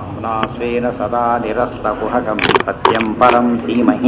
नाम्ना स्वेन सदा निरस्तकुहकं सत्यं परं धीमहि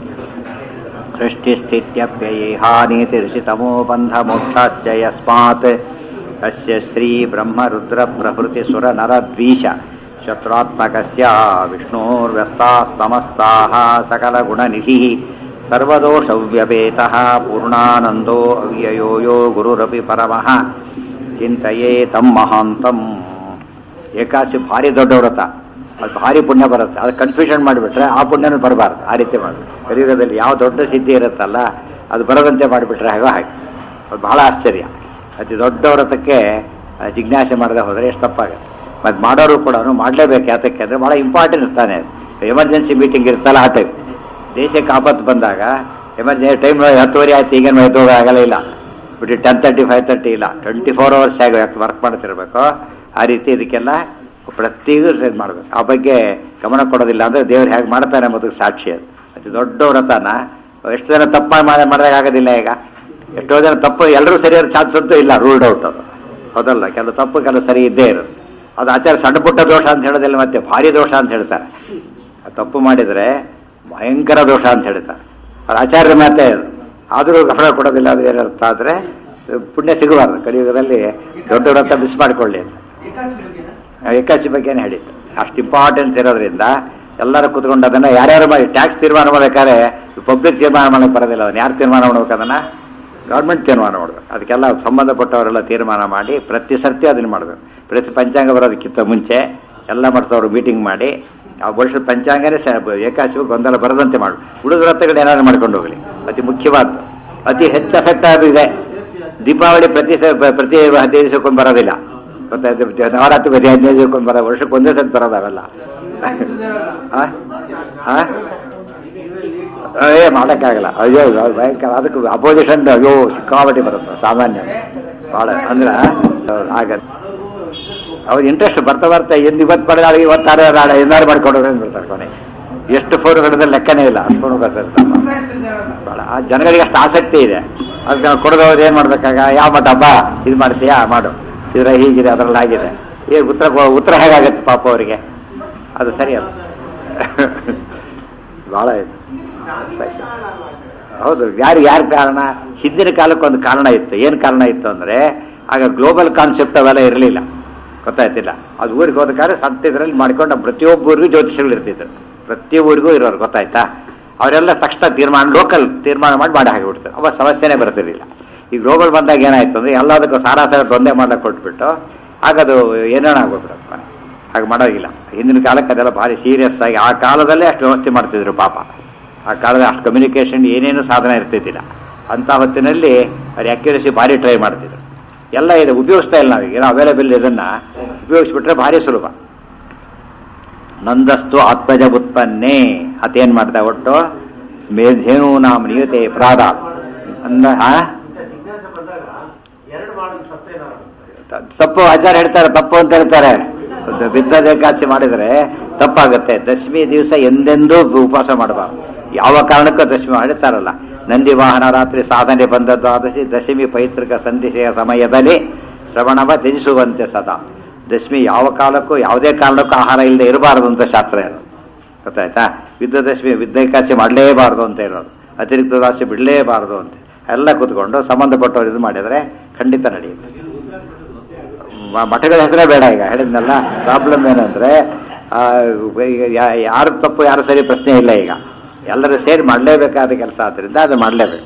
सृष्टिस्थित्यप्ययेहानीतिर्षितमो बन्धमोक्षाश्च यस्मात् अस्य श्रीब्रह्मरुद्रप्रभृतिसुरनरद्वीष शत्रुत्मकस्य विष्णोर्व्यस्तास्तमस्ताः सकलगुणनिधिः सर्वदोषव्यपेतः पूर्णानन्दो अव्ययो यो गुरुरपि परमः ಚಿಂತೆಯೇ ತಮ್ಮ ಮಹಾಂತಂ ಏಕಾಸಿ ಭಾರಿ ದೊಡ್ಡ ವ್ರತ ಅದು ಭಾರಿ ಪುಣ್ಯ ಬರುತ್ತೆ ಅದು ಕನ್ಫ್ಯೂಷನ್ ಮಾಡಿಬಿಟ್ರೆ ಆ ಪುಣ್ಯನೂ ಬರಬಾರ್ದು ಆ ರೀತಿ ಮಾಡಿ ಕಲಿಯುಗದಲ್ಲಿ ಯಾವ ದೊಡ್ಡ ಸಿದ್ಧಿ ಇರುತ್ತಲ್ಲ ಅದು ಬರದಂತೆ ಮಾಡಿಬಿಟ್ರೆ ಹಾಗೋ ಹಾಗೆ ಅದು ಬಹಳ ಆಶ್ಚರ್ಯ ಅತಿ ದೊಡ್ಡ ವ್ರತಕ್ಕೆ ಆ, ಜಿಜ್ಞಾಸೆ ಮಾಡದೆ ಹೋದರೆ ಎಷ್ಟು ತಪ್ಪಾಗುತ್ತೆ ಮತ್ತು ಮಾಡೋರು ಕೂಡ ಮಾಡಲೇಬೇಕು ಯಾತಕ್ಕೆ ಅಂದರೆ ಭಾಳ ಇಂಪಾರ್ಟೆನ್ಸ್ ತಾನೆ ಎಮರ್ಜೆನ್ಸಿ ಮೀಟಿಂಗ್ ಇರುತ್ತಲ್ಲ ಆ ಟೈಮ್ ದೇಶಕ್ಕೆ ಆಪತ್ತು ಬಂದಾಗ ಎಮರ್ಜೆನ್ಸಿ ಟೈಮ್ ಹತ್ತುವರೆ ಆಯ್ತು ಈಗೇನು ಎದ್ದೋಗ ಆಗಲ್ಲ ಇಲ್ಲ ಬಿಟ್ಟು ಟೆನ್ ತರ್ಟಿ ಫೈವ್ ತರ್ಟಿ ಇಲ್ಲ ಟ್ವೆಂಟಿ ಫೋರ್ ಅವರ್ಸ್ ಆಗಿ ವರ್ಕ್ ಮಾಡ್ತಿರ್ಬೇಕು ಆ ರೀತಿ ಇದಕ್ಕೆಲ್ಲ ಪ್ರತಿಗೂ ಇದು ಮಾಡಬೇಕು ಆ ಬಗ್ಗೆ ಗಮನ ಕೊಡೋದಿಲ್ಲ ಅಂದರೆ ದೇವ್ರು ಹೇಗೆ ಮಾಡ್ತಾನೆ ಎಂಬುದಕ್ಕೆ ಸಾಕ್ಷಿ ಅದು ಅತಿ ದೊಡ್ಡ ವ್ರತನ ಎಷ್ಟು ಜನ ತಪ್ಪ ಮಾಡಿ ಮಾಡಿದಾಗ ಆಗೋದಿಲ್ಲ ಈಗ ಎಷ್ಟೋ ಜನ ತಪ್ಪು ಎಲ್ಲರೂ ಸರಿಯಾದ ಚಾನ್ಸ್ ಅಂತೂ ಇಲ್ಲ ರೂಲ್ಡ್ ಔಟ್ ಅದು ಹೌದಲ್ಲ ಕೆಲವು ತಪ್ಪು ಕೆಲವು ಸರಿ ಇದ್ದೇ ಇರೋದು ಅದು ಆಚಾರ ಸಣ್ಣ ಪುಟ್ಟ ದೋಷ ಅಂತ ಹೇಳೋದಿಲ್ಲ ಮತ್ತೆ ಭಾರಿ ದೋಷ ಅಂತ ಹೇಳ್ತಾರೆ ಆ ತಪ್ಪು ಮಾಡಿದರೆ ಭಯಂಕರ ದೋಷ ಅಂತ ಹೇಳ್ತಾರೆ ಅದು ಆಚಾರ್ಯ ಮಾತೇ ಅದು ಆದರೂ ಗಮನ ಕೊಡೋದಿಲ್ಲ ಅದು ಏನರ್ಥ ಆದರೆ ಪುಣ್ಯ ಸಿಗಬಾರ್ದು ಕಲಿಯುಗದಲ್ಲಿ ದೊಡ್ಡ ವ್ರತ ಮಿಸ್ ಮಾಡಿಕೊಳ್ಳಿ ಅಂತ ಏಕಾದಶಿ ಬಗ್ಗೆನೇ ಹೇಳಿತ್ತು ಅಷ್ಟು ಇಂಪಾರ್ಟೆನ್ಸ್ ಇರೋದ್ರಿಂದ ಎಲ್ಲರೂ ಕೂತ್ಕೊಂಡು ಅದನ್ನು ಯಾರ್ಯಾರು ಮಾಡಿ ಟ್ಯಾಕ್ಸ್ ತೀರ್ಮಾನ ಮಾಡಬೇಕಾದ್ರೆ ಪಬ್ಲಿಕ್ ತೀರ್ಮಾನ ಮಾಡಕ್ಕೆ ಬರೋದಿಲ್ಲ ಅದನ್ನು ಯಾರು ತೀರ್ಮಾನ ಮಾಡ್ಬೇಕು ಅದನ್ನು ಗೌರ್ಮೆಂಟ್ ತೀರ್ಮಾನ ಮಾಡಬೇಕು ಅದಕ್ಕೆಲ್ಲ ಸಂಬಂಧಪಟ್ಟವರೆಲ್ಲ ತೀರ್ಮಾನ ಮಾಡಿ ಪ್ರತಿ ಸರ್ತಿ ಅದನ್ನು ಮಾಡಬೇಕು ಪ್ರತಿ ಪಂಚಾಂಗ ಬರೋದಕ್ಕಿಂತ ಮುಂಚೆ ಎಲ್ಲ ಮಾಡ್ತವ್ರು ಮೀಟಿಂಗ್ ಮಾಡಿ ಆ ವರ್ಷದ ಪಂಚಾಂಗನೇ ಸ ಏಕಾದಶಿ ಗೊಂದಲ ಬರದಂತೆ ಮಾಡು ಉಳಿದ ವ್ರತಗಳು ಏನಾದ್ರು ಮಾಡ್ಕೊಂಡು ಹೋಗಲಿ ಅತಿ ಮುಖ್ಯವಾದ್ದು ಅತಿ ಹೆಚ್ಚು ಎಫೆಕ್ಟ್ ಆಗಿದೆ ದೀಪಾವಳಿ ಪ್ರತಿ ಸ ಪ್ರತಿ ಹದಿನೈದು ದಿವಸಕ್ಕೊಮ್ಮೆ ಬರೋದಿಲ್ಲ ಗೊತ್ತಾಯ್ತು ನವರಾತ್ರಿ ಪ್ರತಿ ಹದಿನೈದು ದಿವಸಕ್ಕೊಮ್ಮೆ ಬರೋ ವರ್ಷಕ್ಕೆ ಒಂದೇ ಸತಿ ಬರೋದು ಅವೆಲ್ಲ ಆ? ಆ? ಏ ಮಾಡೋಕ್ಕಾಗಲ್ಲ ಅಯ್ಯೋ ಅಯ್ಯೋ, ಭಯಂಕರ ಅದಕ್ಕೆ ಅಪೋಸಿಷನ್ ಅಯ್ಯೋ ಸಿಕ್ಕಾಪಟ್ಟಿ ಬರುತ್ತೆ ಸಾಮಾನ್ಯ ಭಾಳ ಅಂದ್ರೆ ಆಗತ್ತೆ ಅವ್ರ ಇಂಟ್ರೆಸ್ಟ್ ಬರ್ತಾ ಬರ್ತಾ ಎಂದು ಇವತ್ತು ಪಡೆದ ಇವತ್ತಾರು ನಾಳೆ ಏನಾರು ಮಾಡ್ಕೊಂಡು ಅಂದ್ಬಿಡ್ತಾರೆ ಕೊನೆ ಎಷ್ಟು ಫೋನ್ ಹಿಡಿದ್ರೆ ಲೆಕ್ಕನೇ ಇಲ್ಲ ಅಷ್ಟು ಫೋನ್ ಬರ್ತಿರ್ತಾರೆ ಭಾಳ ಆ ಜನಗಳಿಗೆ ಅಷ್ಟು ಆಸಕ್ತಿ ಇದೆ ಅದಕ್ಕೆ ನಾವು ಕೊಡದವ್ರು ಏನು ಮಾಡ್ಬೇಕಾಗ ಯಾವ ಮತ್ತೆ ಹಬ್ಬ ಇದು ಮಾಡ್ತೀಯಾ ಮಾಡು ಇದ್ರ ಹೀಗಿದೆ ಅದರಲ್ಲಿ ಆಗಿದೆ ಏ ಉತ್ತರ ಕೊ- ಉತ್ತರ ಹೇಗಾಗತ್ತೆ ಪಾಪ ಅವರಿಗೆ ಅದು ಸರಿಯಲ್ಲ ಭಾಳ ಇದು ಸರಿ. ಹೌದು ಯಾರು ಯಾರು ಕಾರಣ ಹಿಂದಿನ ಕಾಲಕ್ಕೆ ಒಂದು ಕಾರಣ ಇತ್ತು ಏನು ಕಾರಣ ಇತ್ತು ಅಂದರೆ ಆಗ ಗ್ಲೋಬಲ್ ಕಾನ್ಸೆಪ್ಟ್ ಅವೆಲ್ಲ ಇರಲಿಲ್ಲ ಗೊತ್ತಾಯ್ತಿಲ್ಲ ಅದು ಊರಿಗೆ ಹೋದ ಕಾಲ ಸಂತ ಇದರಲ್ಲಿ ಮಾಡ್ಕೊಂಡು ಪ್ರತಿಯೊಬ್ಬರಿಗೂ ಜ್ಯೋತಿಷಗಳು ಇರ್ತಿದ್ರು ಪ್ರತಿ ಊರಿಗೂ ಇರೋರು ಗೊತ್ತಾಯ್ತಾ ಅವರೆಲ್ಲ ತಕ್ಷಣ ತೀರ್ಮಾನ ಲೋಕಲ್ ತೀರ್ಮಾನ ಮಾಡಿ ಮಾಡಿ ಹಾಗೆ ಬಿಡ್ತಾರೆ ಅವಾಗ ಸಮಸ್ಯೆನೇ ಬರ್ತಿರಲಿಲ್ಲ ಈ ಗ್ಲೋಬಲ್ ಬಂದಾಗ ಏನಾಯ್ತು ಅಂದರೆ ಎಲ್ಲದಕ್ಕೂ ಸಾರಾಸಾರ ತೊಂದರೆ ಮಾಡ್ಲಿಕ್ಕೆ ಕೊಟ್ಬಿಟ್ಟು ಆಗದು ಏನೇನೋ ಆಗೋಗ್ಬಿಡುತ್ತೆ ಹಾಗೆ ಮಾಡೋದಿಲ್ಲ ಹಿಂದಿನ ಕಾಲಕ್ಕೆ ಅದೆಲ್ಲ ಭಾರಿ ಸೀರಿಯಸ್ ಆಗಿ ಆ ಕಾಲದಲ್ಲೇ ಅಷ್ಟು ವ್ಯವಸ್ಥೆ ಮಾಡ್ತಿದ್ರು ಪಾಪ ಆ ಕಾಲದ ಅಷ್ಟು ಕಮ್ಯುನಿಕೇಷನ್ ಏನೇನು ಸಾಧನ ಇರ್ತಿದ್ದಿಲ್ಲ ಅಂಥ ಹೊತ್ತಿನಲ್ಲಿ ಅವ್ರು ಅಕ್ಯುರಸಿ ಭಾರಿ ಟ್ರೈ ಮಾಡ್ತಿದ್ರು ಎಲ್ಲ ಇದೆ ಉಪಯೋಗಿಸ್ತಾ ಇಲ್ಲ ನಾವೀಗ ಏನೋ ಅವೈಲೇಬಲ್ ಇದನ್ನು ಉಪಯೋಗಿಸ್ಬಿಟ್ರೆ ಭಾರಿ ಸುಲಭ ನಂದಸ್ತು ಆತ್ಮಜ ಉತ್ಪನ್ನೇ ಅತೇನು ಮಾಡ್ತಾ ಒಟ್ಟು ಮೇಧೇನು ನಾಮ ನಿಯತೆ ಪ್ರಾದ ಅಂದ ಆ? ತ- ತಪ್ಪು ಆಚಾರ ಹೇಳ್ತಾರೆ ತಪ್ಪು ಅಂತ ಹೇಳ್ತಾರೆ ಒಂದು ಬಿದ್ದದ ಏಕಾದಶಿ ಮಾಡಿದರೆ ತಪ್ಪಾಗುತ್ತೆ ದಶಮಿ ದಿವಸ ಎಂದೆಂದೂ ಉಪವಾಸ ಮಾಡಬಾರ್ದು ಯಾವ ಕಾರಣಕ್ಕೂ ದಶಮಿ ಹೇಳ್ತಾರಲ್ಲ ನಂದಿ ವಾಹನ ರಾತ್ರಿ ಸಾಧನೆ ಬಂದದ್ದು ಆದಸಿ ದಶಮಿ ಪೈತೃಕ ಸಂಧಿಸೆಯ ಸಮಯದಲ್ಲಿ ಶ್ರವಣವ ತ್ಯಜಿಸುವಂತೆ ಸದಾ ದಶಮಿ ಯಾವ ಕಾಲಕ್ಕೂ ಯಾವುದೇ ಕಾರಣಕ್ಕೂ ಆಹಾರ ಇಲ್ಲದೆ ಇರಬಾರದು ಅಂತ ಶಾಸ್ತ್ರ ಇರೋದು ಗೊತ್ತಾಯ್ತಾ ವಿದ್ಯುದಶಮಿ ವಿದ್ಯೇಕಾಸಿ ಮಾಡಲೇಬಾರ್ದು ಅಂತ ಇರೋದು ಅತಿರಿಕ್ತ ದಾಸಿ ಬಿಡಲೇಬಾರ್ದು ಅಂತ ಎಲ್ಲ ಕೂತ್ಕೊಂಡು ಸಂಬಂಧಪಟ್ಟವ್ರು ಇದು ಮಾಡಿದರೆ ಖಂಡಿತ ನಡೆಯುತ್ತೆ ಮ- ಮಠಗಳ ಹೆಸರೇ ಬೇಡ ಈಗ ಹೇಳಿದ್ನಲ್ಲ ಪ್ರಾಬ್ಲಮ್ ಏನಂದ್ರೆ ಆ, ಈಗ ಯಾ- ಯಾರು ತಪ್ಪು ಯಾರು ಸರಿ ಪ್ರಶ್ನೆ ಇಲ್ಲ ಈಗ ಎಲ್ಲರೂ ಸೇರಿ ಮಾಡಲೇಬೇಕಾದ ಕೆಲಸ ಆದ್ದರಿಂದ ಅದು ಮಾಡಲೇಬೇಕು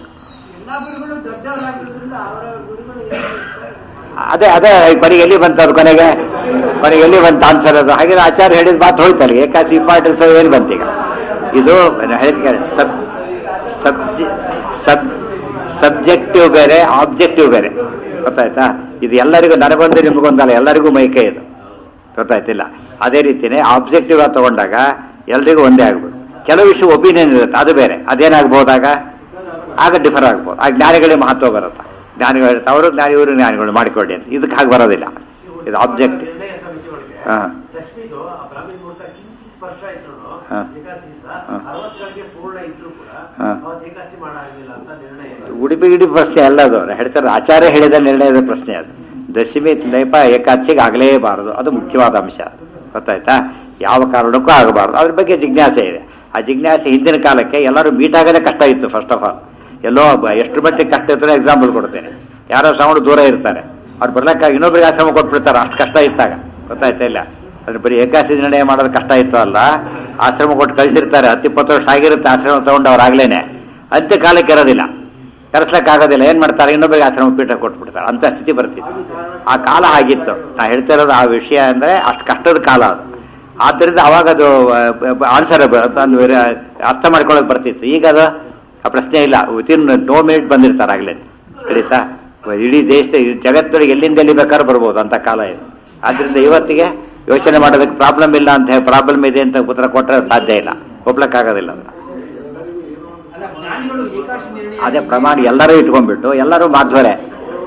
ಅದೇ ಅದೇ ಕೊನೆಗೆ ಎಲ್ಲಿ ಬಂತು ಅದು ಕೊನೆಗೆ ಕೊನೆಗೆ ಎಲ್ಲಿ ಬಂತು ಆನ್ಸರ್ ಅದು ಹಾಗೆ ಆಚಾರ್ಯ ಹೇಳಿದ ಮಾತು ಹೋಯ್ತಲ್ಲ ಏಕಾಸಿ ಇಂಪಾರ್ಟೆನ್ಸ್ ಏನು ಬಂತೀಗ ಇದು ಹೇಳಿದ ಸಬ್ ಸಬ್ಜಿ ಸಬ್ ಸಬ್ಜೆಕ್ಟಿವ್ ಬೇರೆ ಆಬ್ಜೆಕ್ಟಿವ್ ಬೇರೆ ಗೊತ್ತಾಯ್ತಾ ಇದು ಎಲ್ಲರಿಗೂ ನನಗೊಂದು ನಿಮಗೊಂದಲ್ಲ ಎಲ್ಲರಿಗೂ ಮೈಕೆ ಇದು ಗೊತ್ತಾಯ್ತಿಲ್ಲ ಅದೇ ರೀತಿನೇ ಆಬ್ಜೆಕ್ಟಿವ್ ಆಗಿ ತಗೊಂಡಾಗ ಎಲ್ರಿಗೂ ಒಂದೇ ಆಗ್ಬೋದು ಕೆಲವು ವಿಷಯ ಒಪಿನಿಯನ್ ಇರುತ್ತೆ ಅದು ಬೇರೆ ಅದೇನಾಗ್ಬೋದಾಗ ಆಗ ಡಿಫರ್ ಆಗ್ಬೋದು ಆ ಜ್ಞಾನಿಗಳಿಗೆ ಮಹತ್ವ ಬರುತ್ತೆ ಜ್ಞಾನಿಗಳು ಹೇಳ್ತಾರೆ ಅವರು ಜ್ಞಾನಿ ಇವರು ಜ್ಞಾನಿಗಳು ಮಾಡಿಕೊಡಿ ಅಂತ ಇದಕ್ಕೆ ಹಾಗೆ ಬರೋದಿಲ್ಲ ಇದು ಆಬ್ಜೆಕ್ಟಿವ್ ಹಾಂ ದಶಮಿದು ಆ ಬ್ರಾಹ್ಮಣ ಮುಹೂರ್ತ ಕಿಂಚಿತ್ ಸ್ಪರ್ಶ ಇದ್ರು ಹಾ. ಏಕಾದಶಿ ದಿವಸ ಹಾ. ಅರವತ್ತುಗಳಿಗೆ ಪೂರ್ಣ ಇದ್ರು ಕೂಡ ಹಾ. ಅವತ್ತು ಏಕಾದಶಿ ಮಾಡಾಗಿಲ್ಲ ಅಂತ ನಿರ್ಣಯ ಇದೆ. ಉಡುಪಿ ಗಿಡಿ ಪ್ರಶ್ನೆ ಅಲ್ಲ ಅದು ಹೇಳ್ತಾರೆ ಆಚಾರ್ಯ ಹೇಳಿದ ನಿರ್ಣಯದ ಪ್ರಶ್ನೆ ಅದು ದಶಮಿ ಲೈಪ ಏಕಾದಶಿಗೆ ಆಗಲೇಬಾರದು ಅದು ಮುಖ್ಯವಾದ ಅಂಶ ಗೊತ್ತಾಯ್ತಾ ಯಾವ ಕಾರಣಕ್ಕೂ ಆಗಬಾರ್ದು ಅದ್ರ ಬಗ್ಗೆ ಜಿಜ್ಞಾಸೆ ಇದೆ ಆ ಜಿಜ್ಞಾಸೆ ಹಿಂದಿನ ಕಾಲಕ್ಕೆ ಎಲ್ಲರೂ ಮೀಟ್ ಆಗೋದೇ ಕಷ್ಟ ಇತ್ತು ಫಸ್ಟ್ ಆಫ್ ಆಲ್ ಎಲ್ಲೋ ಬ- ಎಷ್ಟು ಮಟ್ಟಿಗೆ ಕಷ್ಟ ಇರ್ತದೆ ಎಕ್ಸಾಂಪಲ್ ಕೊಡ್ತೇನೆ ಯಾರೋ ಶ್ರವಣ ದೂರ ಇರ್ತಾರೆ ಅವ್ರು ಬರ್ಲಕ್ಕಾಗಿ ಇನ್ನೊಬ್ರಿಗೆ ಆಶ್ರಮ ಕೊಟ್ಬಿಡ್ತಾರೆ ಅಷ್ಟು ಕಷ್ಟ ಇತ್ತಾಗ ಗೊತ್ತಾಯ್ತಾ ಇಲ್ಲ ಅದ್ರ ಬರೀ ಏಕಾಸಿ ನಿರ್ಣಯ ಮಾಡೋದು ಕಷ್ಟ ಇತ್ತು ಅಲ್ಲ ಆಶ್ರಮ ಕೊಟ್ಟು ಕಳಿಸಿರ್ತಾರೆ ಹತ್ತು ಇಪ್ಪತ್ತು ವರ್ಷ ಆಗಿರುತ್ತೆ ಆಶ್ರಮ ತಗೊಂಡು ಅವ್ರಾಗ್ಲೇನೆ ಅಂತ್ಯ ಕಾಲಕ್ಕೆ ಇರೋದಿಲ್ಲ ಕರೆಸ್ಲಿಕ್ಕಾಗೋದಿಲ್ಲ ಏನ್ ಮಾಡ್ತಾರೆ ಇನ್ನೊಬ್ಬರಿಗೆ ಆಶ್ರಮ ಪೀಠ ಕೊಟ್ಬಿಡ್ತಾರೆ ಅಂತ ಸ್ಥಿತಿ ಬರ್ತಿತ್ತು ಆ ಕಾಲ ಆಗಿತ್ತು ನಾ ಹೇಳ್ತಾ ಇರೋದು ಆ ವಿಷಯ ಅಂದ್ರೆ ಅಷ್ಟು ಕಷ್ಟದ ಕಾಲ ಅದು ಆದ್ದರಿಂದ ಅವಾಗ ಅದು ಆನ್ಸರ್ ಅರ್ಥ ಮಾಡ್ಕೊಳ್ಳೋಕೆ ಬರ್ತಿತ್ತು ಈಗ ಅದು ಆ ಪ್ರಶ್ನೆ ಇಲ್ಲ ವಿತಿನ್ ನೋ ಮಿನಿಟ್ ಬಂದಿರ್ತಾರೆ ಆಗ್ಲೇ ತಿಳಿತಾ ಇಡೀ ದೇಶದ ಈ ಜಗತ್ತೊಳಗೆ ಎಲ್ಲಿಂದ ಎಲ್ಲಿ ಬೇಕಾದ್ರೂ ಬರ್ಬೋದು ಅಂತ ಕಾಲ ಇದು ಆದ್ರಿಂದ ಇವತ್ತಿಗೆ ಯೋಚನೆ ಮಾಡೋದಕ್ಕೆ ಪ್ರಾಬ್ಲಮ್ ಇಲ್ಲ ಅಂತ ಹೇಳಿ ಪ್ರಾಬ್ಲಮ್ ಇದೆ ಅಂತ ಉತ್ತರ ಕೊಟ್ಟರೆ ಸಾಧ್ಯ ಇಲ್ಲ ಒಪ್ಲಕ್ಕಾಗೋದಿಲ್ಲ ಅದನ್ನ ಅಲ್ಲ ಜ್ಞಾನಿಗಳು ಏಕಾಶಿ ನಿರ್ಣಯ ಅದೇ ಪ್ರಮಾಣ ಎಲ್ಲರೂ ಇಟ್ಕೊಂಡ್ಬಿಟ್ಟು ಎಲ್ಲರೂ ಮಾಧ್ವರೆ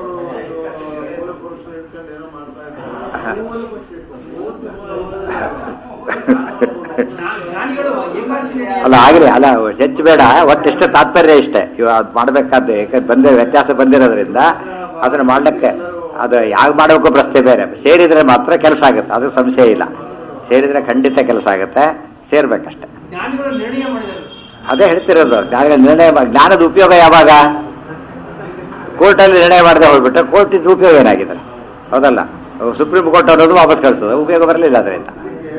ಜ್ಞಾನಿಗಳು ಏಕಾಶಿ ನಿರ್ಣಯ ಅಲ್ಲ ಆಗಲಿ ಅಲ್ಲ ಹೆಚ್ಚು ಬೇಡ ಒಟ್ಟಿಷ್ಟೇ ತಾತ್ಪರ್ಯ ಇಷ್ಟೇ ಇವ ಅದು ಮಾಡಬೇಕಾದ್ದು ಯಾಕಂದ್ರೆ ಬಂದ ವ್ಯತ್ಯಾಸ ಬಂದಿರೋದ್ರಿಂದ ಅದನ್ನ ಮಾಡ್ಲಿಕ್ಕೆ ಅದು ಯಾಕೆ ಮಾಡಬೇಕು ಪ್ರಶ್ನೆ ಬೇರೆ ಸೇರಿದ್ರೆ ಮಾತ್ರ ಕೆಲಸ ಆಗುತ್ತೆ ಅದು ಸಂಶಯ ಇಲ್ಲ ಸೇರಿದ್ರೆ ಖಂಡಿತ ಕೆಲಸ ಆಗುತ್ತೆ ಸೇರ್ಬೇಕಷ್ಟೆ ಜ್ಞಾನಿಗಳು ನಿರ್ಣಯ ಮಾಡಿದರು ಅದೇ ಹೇಳ್ತಿರೋದು ಜ್ಞಾನ ನಿರ್ಣಯ ಮಾ- ಜ್ಞಾನದ ಉಪಯೋಗ ಯಾವಾಗ ಕೋರ್ಟಲ್ಲಿ ನಿರ್ಣಯ ಮಾಡದೆ ಹೋಗ್ಬಿಟ್ಟು ಕೋರ್ಟಿದ್ದು ಉಪಯೋಗ ಏನಾಗಿದೆ ಹೌದಲ್ಲ ಸುಪ್ರೀಂ ಕೋರ್ಟ್ ಅನ್ನೋದು ವಾಪಸ್ ಕಳಿಸೋದು ಉಪಯೋಗ ಬರಲಿಲ್ಲ ಅದರಿಂದ